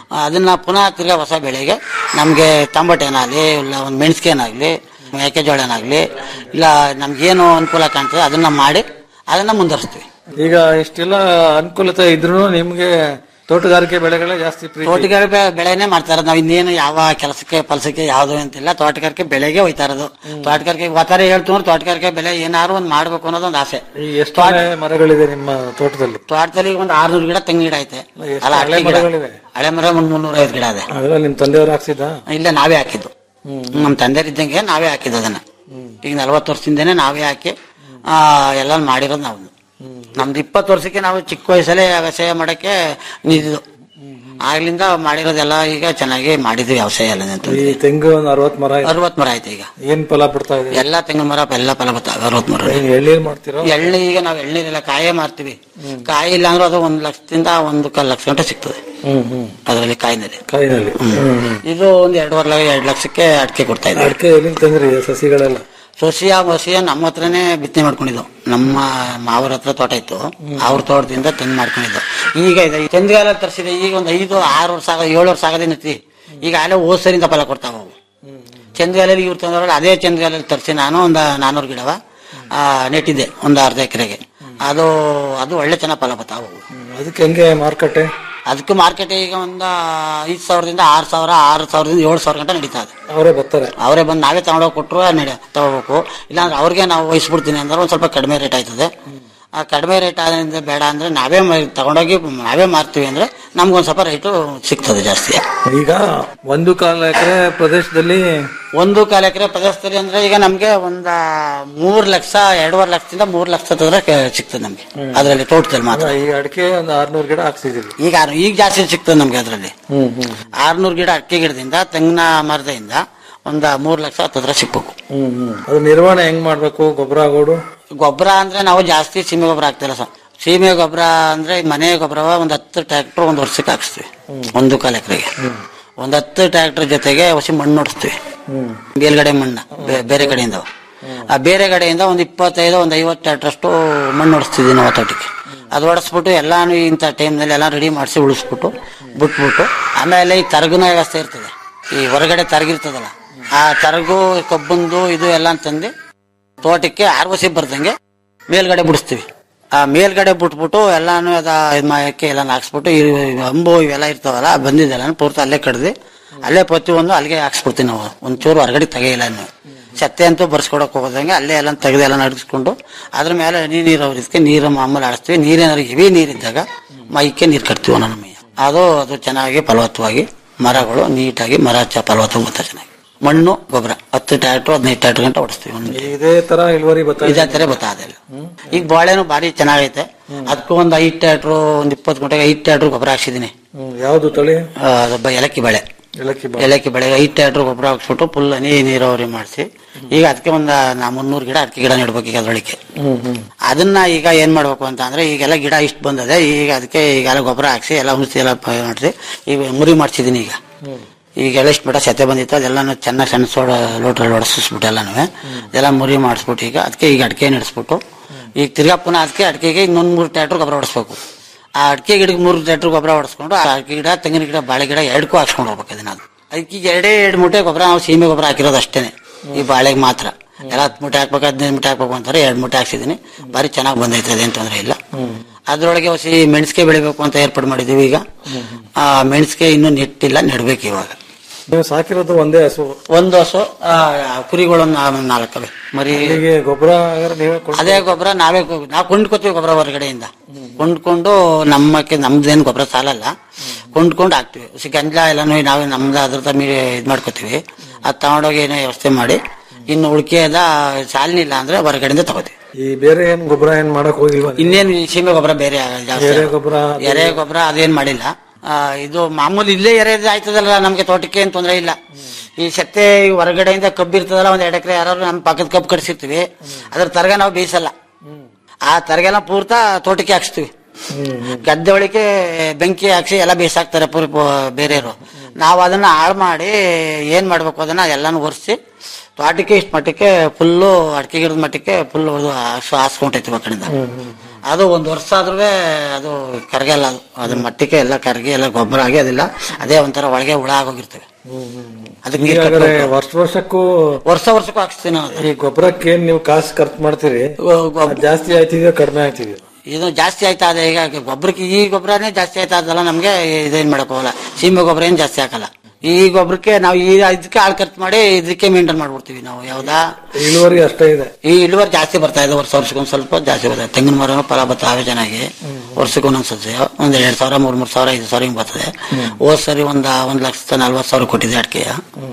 ಅದನ್ನ ಪುನಃ ತಿರ್ಗಾ ಹೊಸ ಬೆಳೆಗೆ ನಮಗೆ ತಂಬಟೇನಾಗಲಿ ಇಲ್ಲ ಒಂದು ಮೆಣಸಿಗೆನಾಗಲಿ ಮೆಕ್ಕೆಜೋಳನಾಗಲಿ ಇಲ್ಲ ನಮ್ಗೇನು ಅನುಕೂಲ ಕಾಣ್ತದೆ ಅದನ್ನ ಮಾಡಿ ಅದನ್ನ ಮುಂದುವರಿಸ್ತೀವಿ ಈಗ ಇಷ್ಟೆಲ್ಲ ಅನುಕೂಲತೆ ಇದ್ರು ನಿಮ್ಗೆ ತೋಟಗಾರಿಕೆ ಬೆಳೆಗಳೇ ಜಾಸ್ತಿ ಪ್ರೀತಿ ತೋಟಗಾರಿಕೆ ಬೆಳೆನೇ ಮಾಡ್ತಾ ಇರೋದು ನಾವು ಇನ್ನೇನು ಯಾವ ಕೆಲಸಕ್ಕೆ ಫಲಸಕ್ಕೆ ಯಾವ್ದು ಅಂತಿಲ್ಲ ತೋಟಗಾರಿಕೆ ಬೆಳೆಗೆ ಹೋಯ್ತಾ ಇರೋದು ತೋಟಗಾರಿಕೆ ವಾತಾರ ಹೇಳ್ತು ತೋಟಗಾರಿಕೆ ಬೆಳೆ ಏನಾದ್ರು ಒಂದು ಮಾಡ್ಬೇಕು ಅನ್ನೋದು ಒಂದು ಆಸೆ ಈ ಎಷ್ಟು ಮನೆ ಮರಗಳಿದೆ ನಿಮ್ಮ ತೋಟದಲ್ಲಿ ತೋಟದಲ್ಲಿ ಒಂದು ಆರ್ನೂರು ಗಿಡ ತೆಂಗಿನ ಗಿಡ ಐತೆ ಎಷ್ಟು ಅಲ್ಲ ಹಳೆ ಅಡಿಕೆ ಗಿಡ ಮರಗಳಿವೆ? ಹಳೆ ಮರ ಒಂದ್ ಮುನ್ನೂರೈವತ್ತು ಗಿಡ ಇದೆ ಅದೆಲ್ಲ ನಿಮ್ ತಂದೆಯವರು ಹಾಕ್ಸಿದ ಇಲ್ಲ ನಾವೇ ಹಾಕಿದ್ದು ನಮ್ಮ ತಂದೆ ಇದ್ದಂಗೆ ನಾವೇ ಹಾಕಿದ್ದು ಅದನ್ನ ಈಗ ನಲವತ್ತು ವರ್ಷದಿಂದನೇ ನಾವೇ ಹಾಕಿ ಆ, ಎಲ್ಲ ಮಾಡಿರೋದು ನಾವು ನಮ್ದು ಇಪ್ಪತ್ತು ವರ್ಷಕ್ಕೆ ನಾವು ಚಿಕ್ಕ ವಯಸ್ಸಲ್ಲೇ ವ್ಯವಸಾಯ ಮಾಡಕ್ಕೆ ನಿಂತಿದ್ದು ಆಗ್ಲಿಂದ ಮಾಡಿರೋದೆಲ್ಲ ಈಗ ಚೆನ್ನಾಗಿ ಮಾಡಿದ್ವಿ ವ್ಯವಸಾಯ ಎಲ್ಲ ಈ ತೆಂಗು ಒಂದು ಅರವತ್ ಮರ ಇದೆ. ಅರವತ್ ಮರ ಆಯ್ತು ಈಗ ಏನ್ ಫಲ ಬಿಡ್ತಾ ಇದೆ ಎಲ್ಲ ತೆಂಗಿನ ಮರ ಎಲ್ಲ ಫಲ ಬರ್ತಾವೆ ಅರವತ್ ಮರ ಏನ್ ಎಳ್ನೀರ್ ಮಾಡ್ತೀರೋ ಎಳ್ಳಿ ಈಗ ನಾವು ಎಳ್ನೀರೆಲ್ಲ ಕಾಯೇ ಮಾರ್ತೀವಿ ಕಾಯಿ ಇಲ್ಲ ಅಂದ್ರೆ ಅದು ಒಂದ್ ಲಕ್ಷದಿಂದ ಒಂದು ಕಾಲ್ ಲಕ್ಷ ಗಂಟೆ ಸಿಗ್ತದೆ ಹ್ಮ್ ಹ್ಮ್ ಅದರಲ್ಲಿ ಕಾಯಿನಲ್ಲಿ ಕಾಯಿನಲ್ಲಿ ಹ್ಮ್ ಹ್ಮ್ ಇದು ಒಂದ್ ಎರಡೂವರೆ ಲಕ್ಷ ಎರಡು ಲಕ್ಷಕ್ಕೆ ಅಡಿಕೆ ಕೊಡ್ತಾ ಇದ್ದೀವಿ ಅಡಿಕೆ ಎಲ್ಲಿಂದ ತಂದ್ರಿ ಸಸಿಗಳೆಲ್ಲ ಸೊಸಿಯ ಮಸಿಯ ನಮ್ಮ ಹತ್ರನೇ ಬಿತ್ತನೆ ಮಾಡ್ಕೊಂಡಿದ್ದು ನಮ್ಮ ಮಾವರ ಹತ್ರ ತೋಟ ಇತ್ತು ಅವ್ರ ತೋಟದಿಂದ ತಂದು ಮಾಡ್ಕೊಂಡಿದ್ದು ಈಗ ಇದೆ ಚಂದ್ಗಾಲ ತರಿಸಿದೆ ಈಗ ಒಂದು ಐದು ಆರು ವರ್ಷ ಆಗ ಏಳು ವರ್ಷ ಆಗದೆ ನಿಂತಿ ಈಗ ಅಲ್ಲೇ ಓಸರಿಂದ ಫಲ ಕೊಡ್ತಾವ ಅವು ಚಂದ್ಗಾಲಲ್ಲಿ ಇವ್ರು ತಂದವ್ರಲ್ಲ ಅದೇ ಚಂದ್ಗಾಲಲ್ಲಿ ತರಿಸಿ ನಾನು ಒಂದು ನಾನೂರು ಗಿಡವ ಆ, ನೆಟ್ಟಿದ್ದೆ ಒಂದು ಅರ್ಧ ಎಕರೆಗೆ ಅದು ಅದು ಒಳ್ಳೆ ಚೆನ್ನಾಗಿ ಫಲ ಬರ್ತಾವ ಅವು ಹ್ಮ್. ಅದಕ್ಕೆ ಹೆಂಗೆ ಮಾರುಕಟ್ಟೆ ಅದಕ್ಕೆ ಮಾರ್ಕೆಟ್ ಈಗ ಒಂದು ಐದು ಸಾವಿರದಿಂದ ಆರು ಸಾವಿರ ಆರು ಸಾವಿರದಿಂದ ಏಳು ಸಾವಿರ ಗಂಟೆ ನಡೀತಾ ಇದೆ ಅವರೇ ಬರ್ತಾರೆ ಅವರೇ ಬಂದು ನಾವೇ ತಗೊಂಡೋಗಿ ಕೊಟ್ಟರು ನಡೆ ತಗೋಬೇಕು ಇಲ್ಲಾಂದ್ರೆ ಅವ್ರಿಗೆ ನಾವು ವಹಿಸ್ಬಿಡ್ತೀನಿ ಅಂದ್ರೆ ಒಂದು ಸ್ವಲ್ಪ ಕಡಿಮೆ ರೇಟ್ ಆಯ್ತದೆ ಆ ಕಡಿಮೆ ರೇಟ್ ಆದ್ರಿಂದ ಬೇಡ ಅಂದ್ರೆ ನಾವೇ ಮ- ತಗೊಂಡೋಗಿ ನಾವೇ ಮಾರ್ತೀವಿ ಅಂದ್ರೆ ನಮ್ಗೊಂದು ಸ್ವಲ್ಪ ರೇಟು ಸಿಗ್ತದೆ ಜಾಸ್ತಿ ಈಗ ಒಂದು ಕಾಲ ಎಕರೆ ಪ್ರದೇಶದಲ್ಲಿ ಒಂದು ಕಾಲ ಎಕರೆ ಪ್ರದೇಶದಲ್ಲಿ ಅಂದ್ರೆ ಈಗ ನಮ್ಗೆ ಒಂದ ಮೂರ್ ಲಕ್ಷ ಎರಡೂವರೆ ಲಕ್ಷದಿಂದ ಮೂರ್ ಲಕ್ಷ ತಗದ್ರೆ ಸಿಗ್ತದೆ ನಮ್ಗೆ ಅದರಲ್ಲಿ ತೋಟದಲ್ಲಿ ಮಾತ್ರ ಈ ಅಡಿಕೆ ಒಂದು ಆರ್ನೂರು ಗಿಡ ಹಾಕ್ಸಿದಿರಿ ಈಗ ಈಗ ಜಾಸ್ತಿ ಸಿಗ್ತದೆ ನಮ್ಗೆ ಅದರಲ್ಲಿ ಹ್ಮ್ ಹ್ಮ್ ಆರ್ನೂರು ಗಿಡ ಅಡಿಕೆ ಗಿಡದಿಂದ ತೆಂಗಿನ ಮರದಿಂದ ಒಂದ ಮೂರ್ ಲಕ್ಷ ಹತ್ತತ್ರ ಸಿಗ್ಬೇಕು ಹ್ಮ್ ಹ್ಮ್ ಅದು ನಿರ್ವಹಣೆ ಹೆಂಗ್ ಮಾಡ್ಬೇಕು ಗೊಬ್ಬರ ಗೋಡು ಗೊಬ್ಬರ ಅಂದ್ರೆ ನಾವು ಜಾಸ್ತಿ ಸೀಮೆ ಗೊಬ್ಬರ ಹಾಕ್ತಿಲ್ಲ ಸರ್ ಸೀಮೆ ಗೊಬ್ಬರ ಅಂದ್ರೆ ಮನೆ ಗೊಬ್ಬರ ಒಂದ್ ಹತ್ತು ಟ್ರ್ಯಾಕ್ಟರ್ ಒಂದ್ ವರ್ಷಕ್ಕೆ ಹಾಕ್ಸ್ತೀವಿ ಒಂದು ಕಾಲ ಎಕರೆಗೆ ಒಂದ್ ಹತ್ತು ಟ್ರ್ಯಾಕ್ಟರ್ ಜೊತೆಗೆ ಹೊಸ ಮಣ್ಣು ನೋಡಿಸ್ತೀವಿ ಹ್ಮ್ ಮೇಲ್ಗಡೆ ಮಣ್ಣ ಬೇ- ಬೇರೆ ಕಡೆಯಿಂದ ಆ ಬೇರೆ ಕಡೆಯಿಂದ ಒಂದ್ ಇಪ್ಪತ್ತೈದು ಒಂದ್ ಐವತ್ತು ಟ್ರ್ಯಾಕ್ಟರ್ ಅಷ್ಟು ಮಣ್ಣು ಹೊಡಿಸ್ತಿದ್ವಿ ನಾವು ತೋಟಕ್ಕೆ ಅದು ಹೊಡೆಸ್ಬಿಟ್ಟು ಎಲ್ಲಾನು ಇಂಥ ಟೈಮ್ನಲ್ಲಿ ಎಲ್ಲ ರೆಡಿ ಮಾಡಿಸಿ ಉಳಿಸ್ಬಿಟ್ಟು ಬಿಟ್ಬಿಟ್ಟು ಆಮೇಲೆ ಈ ತರಗಿನ ವ್ಯವಸ್ಥೆ ಇರ್ತದೆ ಈ ಹೊರಗಡೆ ತರಗಿರ್ತದಲ್ಲ ಆ ತರಗು ಕಬ್ಬಂದು ಇದು ಎಲ್ಲ ತಂದು ತೋಟಕ್ಕೆ ಆರ್ವಸಿ ಬರ್ದಂಗೆ ಮೇಲ್ಗಡೆ ಬಿಡಿಸ್ತೀವಿ ಆ ಮೇಲ್ಗಡೆ ಬಿಟ್ಬಿಟ್ಟು ಎಲ್ಲಾನು ಅದ ಇದ್ ಮಾಡಕ್ಕೆ ಎಲ್ಲ ಹಾಕ್ಸ್ಬಿಟ್ಟು ಈ ಅಂಬು ಇವೆಲ್ಲ ಇರ್ತಾವಲ್ಲ ಬಂದಿದ್ದೆಲ್ಲ ಪೂರ್ತಿ ಅಲ್ಲೇ ಕಡ್ದು ಅಲ್ಲೇ ಪ್ರತಿ ಒಂದು ಅಲ್ಲಿಗೆ ಹಾಕ್ಸ್ಬಿಡ್ತೀವಿ ನಾವು ಒಂಚೂರು ಹೊರಗಡೆ ತೆಗೆಯಿಲ್ಲ ಇನ್ನು ಸತ್ತೆ ಅಂತೂ ಬರ್ಸ್ಕೊಡಕ್ ಹೋಗೋದಂಗೆ ಅಲ್ಲೇ ಎಲ್ಲ ತೆಗೆದು ಎಲ್ಲ ನಡ್ಸ್ಕೊಂಡು ಅದ್ರ ಮೇಲೆ ಹನಿ ನೀರು ಅವ್ರಿದ್ಕೆ ನೀರು ಮಾಮೂಲಿ ಆಡಿಸ್ತೀವಿ ನೀರೇನಾದ್ರು ಹೆವಿ ನೀರಿದ್ದಾಗ ಮೈಕ್ಕೆ ನೀರು ಕಟ್ತೀವಿ ನಮ್ಮ ಮೈಯ ಅದು ಅದು ಚೆನ್ನಾಗಿ ಫಲವತ್ತವಾಗಿ ಮರಗಳು ನೀಟಾಗಿ ಮರ ಚ ಫಲವತ್ತ ಮತ್ತೆ ಚೆನ್ನಾಗಿ ಮಣ್ಣು ಗೊಬ್ಬರ ಹತ್ತು ಟ್ಯಾಕ್ಟ್ರು ಹದಿನೈದು ಟ್ಯಾಕ್ಟ್ರ್ ಗಂಟೆ ಹೊಡಿಸ್ತೀವಿ ಒಂದು ಇದೇ ತರ ಇಳುವರಿ ಬರ್ತಾ ಇದೇ ತರ ಗೊತ್ತಾಗಲ್ಲ ಈಗ ಬಾಳೆನು ಭಾರಿ ಚೆನ್ನಾಗೈತೆ ಅದಕ್ಕೂ ಒಂದು ಐದು ಟ್ಯಾಟ್ರು ಒಂದ್ ಇಪ್ಪತ್ತು ಗಂಟೆಗೆ ಐದು ಟ್ಯಾಟ್ರು ಗೊಬ್ಬರ ಹಾಕ್ಸಿದೀನಿ ಹ್ಮ್ ಯಾವ್ದು ತಳಿ ಆ, ಅದು ಬ- ಏಲಕ್ಕಿ ಬೆಳೆ ಏಲಕ್ಕಿ ಬಾ ಏಲಕ್ಕಿ ಬೆಳೆ ಐದು ಟ್ಯಾಟ್ರು ಗೊಬ್ಬರ ಹಾಕ್ಸ್ಬಿಟ್ಟು ಫುಲ್ ಹನಿ ನೀರಾವರಿ ಮಾಡಿಸಿ ಈಗ ಅದಕ್ಕೆ ಒಂದು ನಾ ಮುನ್ನೂರು ಗಿಡ ಅಡಿಕೆ ಗಿಡ ನೆಡ್ಬೇಕು ಈಗ ಅದ್ರೊಳಗೆ ಹ್ಮ್ ಹ್ಮ್ ಅದನ್ನ ಈಗ ಏನ್ ಮಾಡ್ಬೇಕು ಅಂತ ಅಂದ್ರೆ ಈಗೆಲ್ಲ ಗಿಡ ಇಷ್ಟು ಬಂದದೆ ಈಗ ಅದಕ್ಕೆ ಈಗೆಲ್ಲ ಗೊಬ್ಬರ ಹಾಕ್ಸಿ ಎಲ್ಲ ಔಷಧಿ ಎಲ್ಲ ಪ- ಮಾಡಿಸಿ ಈಗ ಮುರಿ ಮಾಡ್ಸಿದೀನಿ ಈಗ ಈಗ ಎಷ್ಟು ಬಿಡ ಸತೆ ಬಂದಿತ್ತು ಅದೆಲ್ಲಾನು ಚೆನ್ನಾಗಿ ಸಣ್ಣ ಸೋಡ ಲೋಟ್ರಲ್ಲಿ ಹೊಡೆಸಿಸ್ಬಿಟ್ಟು ಎಲ್ಲಾನು ಅದೆಲ್ಲ ಮುರಿ ಮಾಡಿಸ್ಬಿಟ್ಟು ಈಗ ಅದಕ್ಕೆ ಈಗ ಅಡಿಕೆ ನಡೆಸ್ಬಿಟ್ಟು ಈಗ ತಿರ್ಗಾ ಪುನಃ ಅದಕ್ಕೆ ಅಡಿಕೆಗೆ ಇನ್ನೊಂದು ಮೂರು ಟ್ಯಾಟ್ರ್ ಗೊಬ್ಬರ ಹೊಡಿಸ್ಬೇಕು ಆ ಅಡಿಕೆ ಗಿಡಕ್ಕೆ ಮೂರು ಟ್ಯಾಟ್ರ್ ಗೊಬ್ಬರ ಹೊಡಿಸ್ಕೊಂಡು ಆ ಅಡಿಕೆ ಗಿಡ ತೆಂಗಿನ ಗಿಡ ಬಾಳೆ ಗಿಡ ಎರಡಕ್ಕೂ ಹಾಕ್ಸ್ಕೊಂಡು ಹೋಗ್ಬೇಕು ಅದನ್ನ ಅದು ಅದಕ್ಕೆ ಈಗ ಎರಡೇ ಎರಡು ಮೂಟೆ ಗೊಬ್ಬರ ನಾವು ಸೀಮೆ ಗೊಬ್ಬರ ಹಾಕಿರೋದು ಅಷ್ಟೇನೆ ಈ ಬಾಳೆಗೆ ಮಾತ್ರ ಎಲ್ಲ ಹತ್ತು ಮೂಟೆ ಹಾಕ್ಬೇಕು ಹದಿನೈದು ಮೂಟೆ ಹಾಕ್ಬೇಕು ಅಂತಾರೆ ಎರಡು ಮೂಟೆ ಹಾಕ್ಸಿದೀನಿ ಬಾರಿ ಚೆನ್ನಾಗಿ ಬಂದೈತೆ ಅದೇನು ತೊಂದರೆ ಇಲ್ಲ ಅದ್ರೊಳಗೆ ಹೊಸಿ ಮೆಣಸಿಗೆ ಬೆಳಿಬೇಕು ಅಂತ ಏರ್ಪಾಡು ಮಾಡಿದೀವಿ ಈಗ ಆ ಮೆಣಸಿಗೆ ಇನ್ನೂ ನೆಟ್ಟಿಲ್ಲ ನೆಡ್ಬೇಕು ಇವಾಗ ನೀವು ಸಾಕಿರೋದು ಒಂದೇ ಹಸು ಒಂದು ಹಸು ಆ, ಕುರಿಗಳು ನಾ- ನಾಲ್ಕವೆ ಮರಿ ಇಲ್ಲಿಗೆ ಗೊಬ್ಬರ ಹಾಗಾದ್ರೆ ನೀವೇ ಕೊಡ್- ಅದೇ ಗೊಬ್ಬರ ನಾವೇ ಕೊ- ನಾವು ಕೊಂಡ್ಕೊತೀವಿ ಗೊಬ್ಬರ ಹೊರಗಡೆಯಿಂದ ಕೊಂಡ್ಕೊಂಡು ನಮ್ಮಕ್ಕೆ ನಮ್ದೇನು ಗೊಬ್ಬರ ಸಾಲಲ್ಲ ಕೊಂಡ್ಕೊಂಡು ಹಾಕ್ತಿವಿ ಹಸಿ ಗಂಜಲ ಎಲ್ಲಾನು ನಾವೇ ನಮ್ದು ಅದ್ರ ತಮ್ಮಿ ಇದು ಮಾಡ್ಕೋತೀವಿ ಅದು ತಗೊಂಡೋಗಿ ಏನೋ ವ್ಯವಸ್ಥೆ ಮಾಡಿ ಇನ್ನು ಉಳಿಕೆದ ಸಾಲಿನಿಲ್ಲ ಅಂದ್ರೆ ಹೊರಗಡೆಯಿಂದ ತಗೋತೀವಿ ಈ ಬೇರೆ ಏನ್ ಗೊಬ್ಬರ ಏನ್ ಮಾಡಕ್ ಹೋಗಿಲ್ವಾ ನೀವು? ಇನ್ನೇನು ಈ ಸೀಮೆ ಗೊಬ್ಬರ ಬೇರೆ ಆಗಲ್ಲ ಜಾಸ್ತಿ ಎರೆ ಗೊಬ್ಬರ ಅದು- ಎರೆ ಗೊಬ್ಬರ ಅದೇನ್ ಮಾಡಿಲ್ಲ ಆ, ಇದು ಮಾಮೂಲಿ ಇಲ್ಲೇ ಎರೆ ಆಯ್ತದಲ್ಲ ನಮ್ಗೆ ತೋಟಕ್ಕೆ ಏನ್ ತೊಂದರೆ ಇಲ್ಲ ಈ ಸತ್ತೆ ಈ ಹೊರಗಡೆಯಿಂದ ಕಬ್ಬು ಇರ್ತದಲ್ಲ ಒಂದ್ ಎರಡು ಎಕರೆ ಯಾರು ನಮ್ಮ ಪಕ್ಕದ ಕಬ್ಬು ಕಟ್ಸಿರ್ತೀವಿ ಅದ್ರ ತರಗ ನಾವು ಬೇಯಿಸಲ್ಲ ಆ ತರಗೆಲ್ಲ ಪೂರ್ತ ತೋಟಕ್ಕೆ ಹಾಕ್ಸ್ತೀವಿ ಗದ್ದೆ ಒಳಗೆ ಬೆಂಕಿ ಹಾಕ್ಸಿ ಎಲ್ಲ ಬೇಯಿಸಾಕ್ತಾರೆ ಪೂರ್ ಬೇರೆಯವರು ನಾವು ಅದನ್ನ ಹಾಳು ಮಾಡಿ ಏನ್ ಮಾಡ್ಬೇಕು ಅದನ್ನ ಎಲ್ಲಾನು ಒರೆಸಿ ತೋಟಕ್ಕೆ ಇಷ್ಟು ಮಟ್ಟಕ್ಕೆ ಫುಲ್ಲು ಅಡಿಕೆ ಗಿಡದ ಮಟ್ಟಕ್ಕೆ ಫುಲ್ ಹಾಸ್ಕೊಂಡೈತಿ ಆ ಕಡೆಯಿಂದ ಅದು ಒಂದ್ ವರ್ಷ ಆದ್ರೂ ಅದು ಕರಗಲ್ಲ ಅದು ಅದ್ರ ಮಟ್ಟಕ್ಕೆ ಎಲ್ಲ ಕರಗಿ ಎಲ್ಲ ಗೊಬ್ಬರ ಆಗಿ ಅದಿಲ್ಲ ಅದೇ ಒಂಥರ ಒಳಗೆ ಹುಳ ಆಗೋಗಿರ್ತವೆ ಅದಕ್ಕೆ ನೀರ್ ಹಾಗಾದ್ರೆ ಕಟ್ಬೇಕು. ವರ್ಷ ವರ್ಷಕ್ಕೂ ವರ್ಷ ವರ್ಷಕ್ಕೂ ಹಾಕ್ಸ್ತೀನಿ ನಾನು ಅದು. ಈ ಗೊಬ್ಬರಕ್ಕೆ ಏನ್ ನೀವು ಕಾಸು ಖರ್ಚು ಮಾಡ್ತೀರಿ ಗೊ- ಗೊಬ್ಬ- ಅದ್ ಜಾಸ್ತಿ ಆಯ್ತಿದ್ಯೋ ಕಡಿಮೆ ಆಯ್ತಿದ್ಯೋ ಇದು ಜಾಸ್ತಿ ಆಯ್ತಾ ಅದೇ ಈಗ ಗೊಬ್ಬರಕ್ಕೆ ಈ ಗೊಬ್ಬರನೇ ಜಾಸ್ತಿ ಆಯ್ತಾ ಅದಲ್ಲ ನಮ್ಗೆ ಇದೇನ್ ಮಾಡಕ್ ಹೋಗಲ್ಲ ಸೀಮೆ ಗೊಬ್ಬರ ಏನ್ ಜಾಸ್ತಿ ಹಾಕಲ್ಲ ಈ ಗೊಬ್ಬರಕ್ಕೆ ನಾವು ಈ ಇದಕ್ಕೆ ಆಳ್ ಖರ್ಚು ಮಾಡಿ ಇದಕ್ಕೆ ಮೇಂಟೈನ್ ಮಾಡ್ಬಿಡ್ತೀವಿ ನಾವು ಯಾವ್ದಾ ಇಳುವರಿ ಅಷ್ಟೇ ಇದೆ ಈ ಇಳುವರಿ ಜಾಸ್ತಿ ಬರ್ತಾ ಇದೆ ವರ್ಷ ವರ್ಷಕ್ಕೊಂದ್ ಸ್ವಲ್ಪ ಜಾಸ್ತಿ ಬರ್ತದೆ ತೆಂಗಿನ ಮರನು ಫಲ ಬರ್ತಾವೆ ಚೆನ್ನಾಗಿ ವರ್ಷಕ್ಕೆ ಒಂದೊಂದ್ ಸತಿ ಒಂದ್ ಎರಡ್ ಸಾವಿರ ಮೂರ್ ಮೂರ್ ಸಾವಿರ ಐದು ಸಾವಿರ ಹಿಂಗ್ ಬರ್ತದೆ ಹೋದ್ ಸರಿ ಒಂದ್ ಒಂದ್ ಲಕ್ಷದ ನಲ್ವತ್ ಸಾವಿರ ಕೊಟ್ಟಿದೆ ಅಡಿಕೆಯ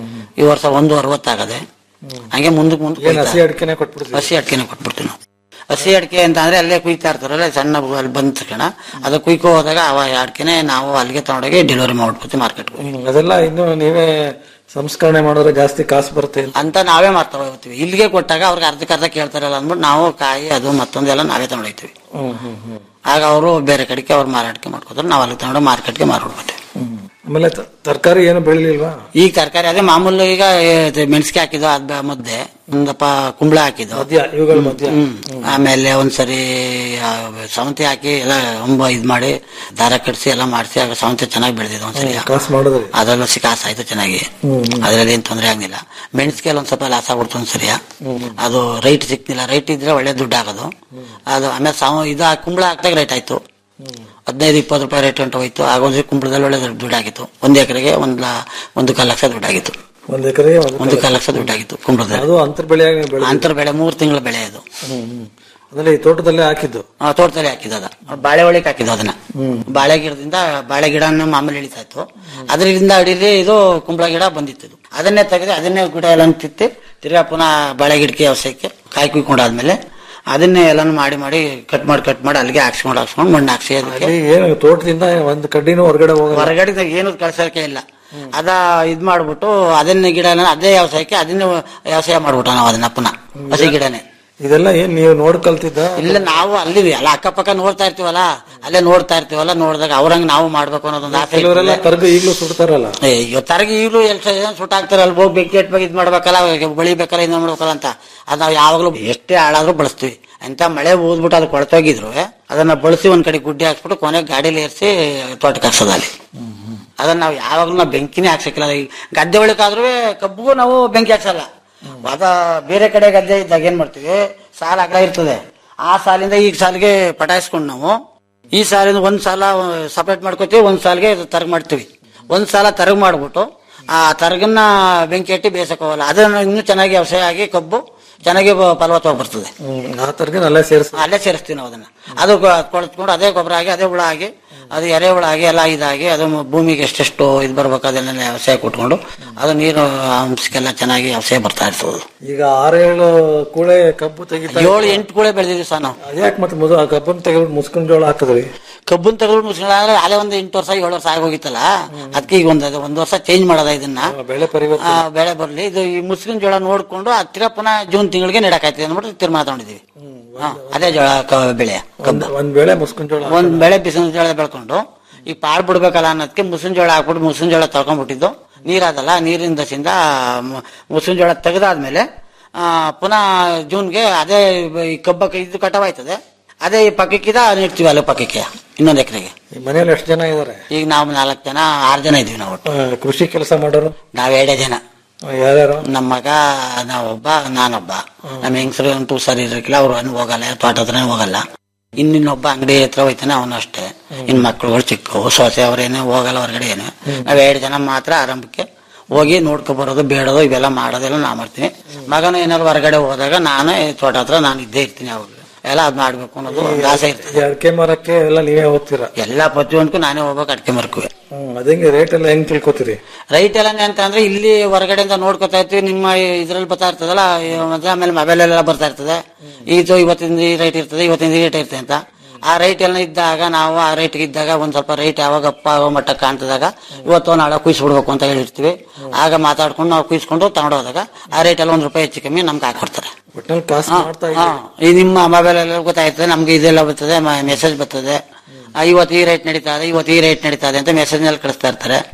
ಈ ವರ್ಷ ಒಂದು ಅರವತ್ತಾಗದೆ ಹಂಗೆ ಮುಂದಕ್ಕೆ ಏನ್ ಮುಂದಕ್ಕೆ ಹಸಿ ಅಡಿಕೆನೆ ಕೊಟ್ಬಿಡ್ತೀವಿ ಹಸಿ ಅಡಿಕೆನೆ ಕೊಟ್ಬಿಡ್ತೀವಿ ನಾವು ಹಸಿ ಅಡಿಕೆ ಅಂತ ಅಂದ್ರೆ ಅಲ್ಲೇ ಕುಯ್ತಾ ಇರ್ತಾರಲ್ಲ ಸಣ್ಣ ಅಲ್ಲಿ ಬಂದ ತಕ್ಷಣ ಅದು ಕುಯ್ಕೋ ಹೋದಾಗ ಅವ ಅಡಿಕೆನೆ ನಾವು ಅಲ್ಲಿಗೆ ತಗೊಂಡೋಗಿ ಡೆಲಿವರಿ ಮಾಡ್ಬಿಡ್ತೀವಿ ಮಾರ್ಕೆಟ್ಗೆ ಹ್ಮ್, ಅದೆಲ್ಲ ಇನ್ನು ನೀವೇ ಸಂಸ್ಕರಣೆ ಮಾಡಿದ್ರೆ ಜಾಸ್ತಿ ಕಾಸು ಬರುತ್ತೆ ಅಂತ. ಅಂತ ನಾವೇ ಮಾಡ್ತಾ ಹೋಗ್ತೀವಿ ಇಲ್ಲಿಗೆ ಕೊಟ್ಟಾಗ ಅವ್ರಿಗೆ ಅರ್ಧಕ್ಕೆ ಅರ್ಧ ಕೇಳ್ತಾರಲ್ಲ ಅಂದ್ಬಿಟ್ಟು ನಾವು ಕಾಯಿ ಅದು ಮತ್ತೊಂದೆಲ್ಲ ನಾವೇ ತಗೊಂಡೋಗ್ತೀವಿ ಹ್ಮ್ ಹ್ಮ್ ಹ್ಮ್ ಆಗ ಅವರು ಬೇರೆ ಕಡೆಗೆ ಅವ್ರು ಮಾರಾಟಕ್ಕೆ ಮಾಡ್ಕೋತಾರೆ ನಾವು ಅಲ್ಲಿ ತಗೊಂಡು ಮಾರ್ಕೆಟ್ಗೆ ಮಾರ್ಬಿಡ್ತೀವಿ ಹ್ಮ್. ಆಮೇಲೆ ತ- ತರಕಾರಿ ಏನು ಬೆಳಿಲಿಲ್ವಾ ಈಗ ತರಕಾರಿ ಅದೇ ಮಾಮೂಲು ಈಗ ಮೆಣಸಿಗೆ ಹಾಕಿದ್ದು ಅದ್ ಬ- ಮುದ್ದೆ ಒಂದಪ್ಪ ಕುಂಬಳ ಹಾಕಿದ್ದು ಮಧ್ಯ ಇವುಗಳ ಮಧ್ಯ ಹ್ಮ್ ಆಮೇಲೆ ಒಂದ್ಸರಿ ಆ, ಸೌಂತಿ ಹಾಕಿ ಎಲ್ಲ ಒಂಬ ಇದ್ ಮಾಡಿ ದಾರ ಕಟ್ಸಿ ಎಲ್ಲ ಮಾಡಿಸಿ ಆಗ ಸೌಂತಿ ಚೆನ್ನಾಗಿ ಬೆಳೆದಿದ್ದು ಒಂದ್ಸರಿ ಕಾಸು ಮಾಡಿದ್ರಿ ಅದ್ರಲ್ಲೂ ಸಿಕಾಸ ಆಯ್ತು ಚೆನ್ನಾಗಿ ಅದ್ರಲ್ಲಿ ಏನ್ ತೊಂದರೆ ಆಗ್ಲಿಲ್ಲ ಮೆಣಸಿಗೆ ಒಂದ್ ಸ್ವಲ್ಪ ಲಾಸ್ ಆಗ್ಬಿಡ್ತು ಒಂದ್ಸರಿಯ ಅದು ರೈಟ್ ಸಿಕ್ತಿಲ್ಲ ರೈಟ್ ಇದ್ರೆ ಒಳ್ಳೆ ದುಡ್ಡು ಆಗೋದು ಅದು ಆಮೇಲೆ ಸಾವ ಇದು ಹಾಕ್- ಕುಂಬಳ ಹಾಕ್ದಾಗ ರೇಟ್ ಆಯ್ತು ಹದಿನೈದು ಇಪ್ಪತ್ತು ರೂಪಾಯಿ ರೇಟ್ ಉಂಟು ಹೋಯ್ತು ಆಗ ಒಂದ್ಸರಿ ಕುಂಬಳದಲ್ಲಿ ಒಳ್ಳೆ ದುಡ್ಡು ಆಗಿತ್ತು ಒಂದ್ ಎಕರೆಗೆ ಒಂದ್ ಲ- ಒಂದು ಕಾಲು ಲಕ್ಷ ದುಡ್ಡಾಗಿತ್ತು ಒಂದ್ ಎಕರೆಗೆ ಒಂದು ಒಂದು ಕಾಲು ಲಕ್ಷ ದುಡ್ಡಾಗಿತ್ತು ಕುಂಬಳದಲ್ಲಿ ಅದು ಅಂತರ್ ಬೆಳೆಯಾಗಿ ನೀವು ಬೆಳೆ ಅಂತರ ಬೆಳೆ ಮೂರ್ ತಿಂಗಳ ಬೆಳೆ ಅದು ಹ್ಮ್ ಹ್ಮ್ ಅಂದ್ರೆ ಈ ತೋಟದಲ್ಲೇ ಹಾಕಿದ್ದು ಆ, ತೋಟದಲ್ಲಿ ಹಾಕಿದ್ದು ಅದ ಬಾಳೆ ಒಳಗೆ ಹಾಕಿದ್ದು ಅದನ್ನ ಬಾಳೆ ಗಿಡದಿಂದ ಬಾಳೆ ಗಿಡನ ಮಾಮೂಲಿ ಇಳಿತಾ ಇತ್ತು ಅದರಿಂದ ಅಡಿಲಿ ಇದು ಕುಂಬಳ ಗಿಡ ಬಂದಿತ್ತು ಇದು. ಅದನ್ನೇ ತೆಗೆದು ಅದನ್ನೇ ಗಿಡ ಎಲ್ಲ ಕಿತ್ತಿ ತಿರ್ಗಾ ಪುನಃ ಬಾಳೆ ಗಿಡಕ್ಕೆ ವ್ಯವಸಾಯಕ್ಕೆ ಕಾಯಿ ಕುಯ್ಕೊಂಡಾದ್ಮೇಲೆ ಅದನ್ನೇ ಎಲ್ಲಾನು ಮಾಡಿ ಮಾಡಿ ಕಟ್ ಮಾಡಿ ಕಟ್ ಮಾಡಿ ಅಲ್ಲಿಗೆ ಹಾಕ್ಸ್ಕೊಂಡು ಹಾಕ್ಸ್ಕೊಂಡು ಮಣ್ಣು ಹಾಕ್ಸಿ ಅದಕ್ಕೆ ಅಲ್ಲಿ ಏನು ತೋಟದಿಂದ ಒಂದ್ ಕಡ್ಡಿನೂ ಹೊರಗಡೆ ಹೋಗಲ್ಲ ಹೊರಗಡೆ ಏನು ಕಳ್ಸೋಕೆ ಇಲ್ಲ ಅದ ಇದ್ ಮಾಡ್ಬಿಟ್ಟು ಅದನ್ನೇ ಗಿಡನ ಅದೇ ವ್ಯವಸಾಯಕ್ಕೆ ಅದನ್ನೇ ವ್ಯವಸಾಯ ಮಾಡ್ಬಿಟ್ಟು ನಾವು ಅದನ್ನ ಪುನಃ ಹಸಿ ಗಿಡನೇ ಇದೆಲ್ಲ ಏನ್ ನೀವು ನೋಡ್ ಕಲ್ತಿದ್ದ ಇಲ್ಲ ನಾವು ಅಲ್ಲಿ ಅಲ್ಲ ಅಕ್ಕಪಕ್ಕ ನೋಡ್ತಾ ಇರ್ತೀವಲ್ಲ ಅಲ್ಲೇ ನೋಡ್ತಾ ಇರ್ತೀವಲ್ಲ ನೋಡಿದಾಗ ಅವ್ರಂಗ್ ನಾವು ಮಾಡ್ಬೇಕು ಅನ್ನೋದೊಂದು ಆಸೆ ಕೆಲವರೆಲ್ಲ ಇರ್ತದೆ. ಕರ್ಗ ಈಗ್ಲೂ ಸುಡ್ತಾರಲ್ಲ ಏ, ಈಗ ತರಗಿ ಈಗಲೂ ಎಲ್ ಸುಟ್ಟಾಕ್ತಾರೆ ಅಲ್ಲಿ ಹೋಗಿ ಬೆಂಕಿ ಇಟ್ಬೇಕು ಇದ್ ಮಾಡ್ಬೇಕಲ್ಲ ಬಳಿಬೇಕಲ್ಲ ಇದ್ ಮಾಡ್ಬೇಕಲ್ಲ ಅಂತ ಅದ್ ನಾವು ಯಾವಾಗ್ಲೂ ಎಷ್ಟೇ ಹಾಳಾದ್ರೂ ಬಳಸ್ತೀವಿ ಅಂತ ಮಳೆ ಊದ್ಬಿಟ್ಟು ಅದು ಕೊಳ್ತೋಗಿದ್ರು ಅದನ್ನ ಬಳಸಿ ಒಂದ್ ಕಡೆ ಗುಡ್ಡೆ ಹಾಕ್ಸ್ಬಿಟ್ಟು ಕೊನೆಗೆ ಗಾಡಿಲಿ ಏರಿಸಿ ತೋಟಕ್ಕೆ ಹಾಕ್ಸೋದು ಅಲ್ಲಿ ಅದನ್ನ ನಾವು ಯಾವಾಗ್ಲೂ ನಾವು ಬೆಂಕಿನೇ ಹಾಕ್ಸಕ್ಕಿಲ್ಲ ಈ ಗದ್ದೆ ಒಳಗಾದ್ರೂ ಕಬ್ಬಿಗೂ ನಾವು ಬೆಂಕಿ ಹಾಕ್ಸಲ್ಲ ಅದ ಬೇರೆ ಕಡೆ ಗದ್ದೆ ಇದ್ದಾಗ ಏನ್ ಮಾಡ್ತೀವಿ ಸಾಲ ಅಗಲ ಇರ್ತದೆ ಆ ಸಾಲಿಂದ ಈ ಸಾಲಿಗೆ ಪಟಾಯಿಸ್ಕೊಂಡು ನಾವು ಈ ಸಾಲಿಂದ ಒಂದ್ ಸಾಲ ಸಪರೇಟ್ ಮಾಡ್ಕೋತೀವಿ ಒಂದ್ ಸಾಲಿಗೆ ತರಗ್ ಮಾಡ್ತೀವಿ ಒಂದ್ ಸಾಲ ತರಗ್ ಮಾಡ್ಬಿಟ್ಟು ಆ ತರಗನ್ನ ಬೆಂಕಿ ಹಟ್ಟಿ ಬೇಸಕ್ ಹೋಗಲ್ಲ ಅದನ್ನ ಇನ್ನೂ ಚೆನ್ನಾಗಿ ವ್ಯವಸಾಯ ಆಗಿ ಕಬ್ಬು ಚೆನ್ನಾಗಿ ಬ- ಫಲವತ್ತವಾಗಿ ಬರ್ತದೆ ಹ್ಮ್ ಆ ತರ್ಗ ಅಲ್ಲೇ ಸೇರಿಸ್ ಅಲ್ಲೇ ಸೇರಿಸ್ತೀವಿ ನಾವು ಅದನ್ನ ಅದು ಗೊ- ಕೊಳ್ತ್ಕೊಂಡು ಅದೇ ಗೊಬ್ಬರ ಆಗಿ ಅದೇ ಹುಳ ಆಗಿ ಅದು ಎರೆಹುಳ ಆಗಿ ಎಲ್ಲ ಇದಾಗಿ ಅದು ಮ- ಭೂಮಿಗೆ ಎಷ್ಟೆಷ್ಟು ಇದು ಬರ್ಬೇಕು ಅದನ್ನೆಲ್ಲ ವ್ಯವಸಾಯ ಕೊಟ್ಕೊಂಡು ಅದು ನೀರು ಅಂಶಕ್ಕೆಲ್ಲ ಚೆನ್ನಾಗಿ ವ್ಯವಸಾಯ ಬರ್ತಾ ಇರ್ತದೆ ಈಗ ಆರೇಳು ಕೂಳೆ ಕಬ್ಬು ತೆಗಿತಾ ಏಳು ಎಂಟು ಕೂಳೆ ಬೆಳೆದಿದ್ವಿ ಸರ್ ನಾವು ಯಾಕೆ ಮತ್ತೆ ಮೊದಲು ಆ ಕಬ್ಬನ್ ತೆಗೆದು ಮುಸ್ಕಿನ ಜೋಳ ಹಾಕಿದ್ರಿ ಕಬ್ಬನ್ ತಗೊಂಡು ಮುಸ್ಕೊಂಡ ಅಂದ್ರೆ ಅಲ್ಲೇ ಒಂದು ಎಂಟು ವರ್ಷ ಏಳು ವರ್ಷ ಆಗೋಗಿತ್ತಲ್ಲ ಅದಕ್ಕೆ ಈಗ ಒಂದು ಒಂದು ವರ್ಷ ಚೇಂಜ್ ಮಾಡೋದ ಇದನ್ನ ಬೆಳೆ ಪರಿವರ್ತನೆ ಆ, ಬೆಳೆ ಬರ್ಲಿ ಇದು ಈ ಮುಸ್ಲಿಂ ಜೋಳ ನೋಡ್ಕೊಂಡು ಹತ್ತಿರ ಪುನಃ ಜೂನ್ ತಿಂಗಳಿಗೆ ನೆಡಕಾಯ್ತದೆ ಅಂದ್ಬಿಟ್ಟು ತೀರ್ಮಾನ ತಗೊಂಡಿದೀವಿ ಹಾ, ಅದೇ ಜೋಳ ಕ- ಬೆಳೆ ಒಂದ್ ಒಂದ್ ಬೆಳೆ ಮುಸ್ಕಿನ ಜೋಳ ಒಂದ್ ಬೆಳೆ ಬಿಸಿಲು ಜೋಳ ಬೆಳ್ಕೊಂಡು ಈ ಪಾಳ್ ಬಿಡ್ಬೇಕಲ್ಲ ಅನ್ನೋದಕ್ಕೆ ಮುಸ್ಲಿಂ ಜೋಳ ಹಾಕ್ಬಿಟ್ಟು ಮುಸ್ಲಿಂ ಜೋಳ ತಗೊಂಡ್ಬಿಟ್ಟಿದ್ದು ನೀರಾದಲ್ಲ ನೀರಿನ ದಸಿಂದ ಮುಸ್ಲಿಂ ಜೋಳ ತೆಗೆದಾದ್ಮೇಲೆ ಆ, ಪುನಃ ಜೂನ್ಗೆ ಅದೇ ಈ ಕಬ್ಬ ಇದು ಕಟಾವಾಯ್ತದೆ ಅದೇ ಈ ಪಕ್ಕಕ್ಕಿದ ನೆಡ್ತೀವಿ ಅಲ್ಲಿ ಪಕ್ಕಕ್ಕೆ ಇನ್ನೊಂದು ಎಕರೆಗೆ ಈ ಮನೇಲಿ ಎಷ್ಟು ಜನ ಇದಾರೆ ಈಗ ನಾವು ನಾಲ್ಕು ಜನ ಆರು ಜನ ಇದೀವಿ ನಾವು ಒಟ್ಟು ಆ, ಕೃಷಿ ಕೆಲಸ ಮಾಡೋರು ನಾವ್ ಎರಡೇ ಜನ ಆ, ಯಾರ್ಯಾರು ನಮ್ಮ ಮಗ ನಾವೊಬ್ಬ ನಾನೊಬ್ಬ ನಮ್ಮ ಹೆಂಗಸರು ಅಂತೂ ಸರಿ ಇರಕ್ಕಿಲ್ಲ ಅವ್ರು ಏನು ಹೋಗಲ್ಲ ತೋಟ ಹತ್ರನೇ ಹೋಗಲ್ಲ ಇನ್ನಿನ್ನೊಬ್ಬ ಅಂಗಡಿ ಹತ್ರ ಹೋಯ್ತಾನೆ ಅವನು ಅಷ್ಟೇ ಇನ್ ಮಕ್ಳುಗಳು ಚಿಕ್ಕವು ಸೊಸೆ ಅವ್ರೇನು ಹೋಗಲ್ಲ ಹೊರಗಡೆ ಏನು ನಾವ್ ಎರಡು ಜನ ಮಾತ್ರ ಆರಂಭಕ್ಕೆ ಹೋಗಿ ನೋಡ್ಕೊ ಬರೋದು ಬೇಡೋದು ಇವೆಲ್ಲ ಮಾಡೋದೆಲ್ಲ ನಾ ಮಾಡ್ತೀನಿ ಮಗನು ಏನಾದ್ರು ಹೊರಗಡೆ ಹೋದಾಗ ನಾನೇ ತೋಟ ಹತ್ರ ನಾನು ಇದ್ದೇ ಇರ್ತೀನಿ ಅವಾಗ ಎಲ್ಲ ಅದ್ ಮಾಡ್ಬೇಕು ಅನ್ನೋದು ಒಂದು ಆಸೆ ಇರ್ತದೆ ಈ ಅಡಿಕೆ ಮರಕ್ಕೆ ಎಲ್ಲ ನೀವೇ ಹೋಗ್ತೀರಾ ಎಲ್ಲ ಪ್ರತಿಯೊಂದಕ್ಕೂ ನಾನೇ ಹೋಗ್ಬೇಕು ಅಡಿಕೆ ಮರಕ್ಕುವೆ ಹ್ಮ್ ಅದಂಗೆ ರೇಟ್ ಎಲ್ಲ ಹೆಂಗ್ ತಿಳ್ಕೊತೀರಿ ರೈಟ್ ಎಲ್ಲ ಅಂತ ಅಂದ್ರೆ ಇಲ್ಲಿ ಹೊರಗಡೆಯಿಂದ ನೋಡ್ಕೊತಾ ಇರ್ತೀವಿ ನಿಮ್ಮ ಇದ್ರಲ್ಲಿ ಬರ್ತಾ ಇರ್ತದಲ್ಲ ಈ ಮತ್ತೆ ಆಮೇಲೆ ಮೊಬೈಲ್ ಎಲ್ಲ ಬರ್ತಾ ಇರ್ತದೆ ಇದು ಇವತ್ತಿನ ಈ ರೈಟ್ ಇರ್ತದೆ ಇವತ್ತಿನ ಈ ರೇಟ್ ಇರ್ತದೆ ಅಂತ ಆ ರೈಟ್ ಎಲ್ಲ ಇದ್ದಾಗ ನಾವು ಆ ರೇಟ್ ಇದ್ದಾಗ ಒಂದ್ ಸ್ವಲ್ಪ ರೈಟ್ ಯಾವಾಗ ಅಪ್ಪ ಆಗೋ ಮಟ್ಟ ಕಾಣ್ತದಾಗ ಇವತ್ತು ನಾಳೆ ಕುಯ್ಸ್ಬಿಡ್ಬೇಕು ಅಂತ ಹೇಳಿರ್ತೀವಿ ಆಗ ಮಾತಾಡ್ಕೊಂಡು ನಾವು ಕುಯ್ಸ್ಕೊಂಡು ತಗೊಂಡೋದಾಗ ಆ ರೇಟ್ ಎಲ್ಲ ಒಂದ್ ರೂಪಾಯಿ ಹೆಚ್ಚು ಕಮ್ಮಿ ನಮ್ಗೆ ಹಾಕೊಡ್ತಾರೆ ಒಟ್ನಲ್ಲಿ ಕಾಸು ಹಾ, ಮಾಡ್ತಾ ಹಾ. ಇದ್ದೀರಿ ಈ ನಿಮ್ಮ ಮೊಬೈಲ್ ಎಲ್ಲ ಗೊತ್ತಾಯ್ತದೆ ನಮ್ಗೆ ಇದೆಲ್ಲ ಬರ್ತದೆ ಮೆಸೇಜ್ ಬರ್ತದೆ ಆ, ಇವತ್ತು ಈ ರೇಟ್ ನಡೀತಾ ಇದೆ ಇವತ್ತು ಈ ರೇಟ್ ನಡೀತಾ ಇದೆ ಅಂತ ಮೆಸೇಜ್ ನಲ್ಲಿ ಕಳಿಸ್ತಾ ಇರ್ತಾರೆ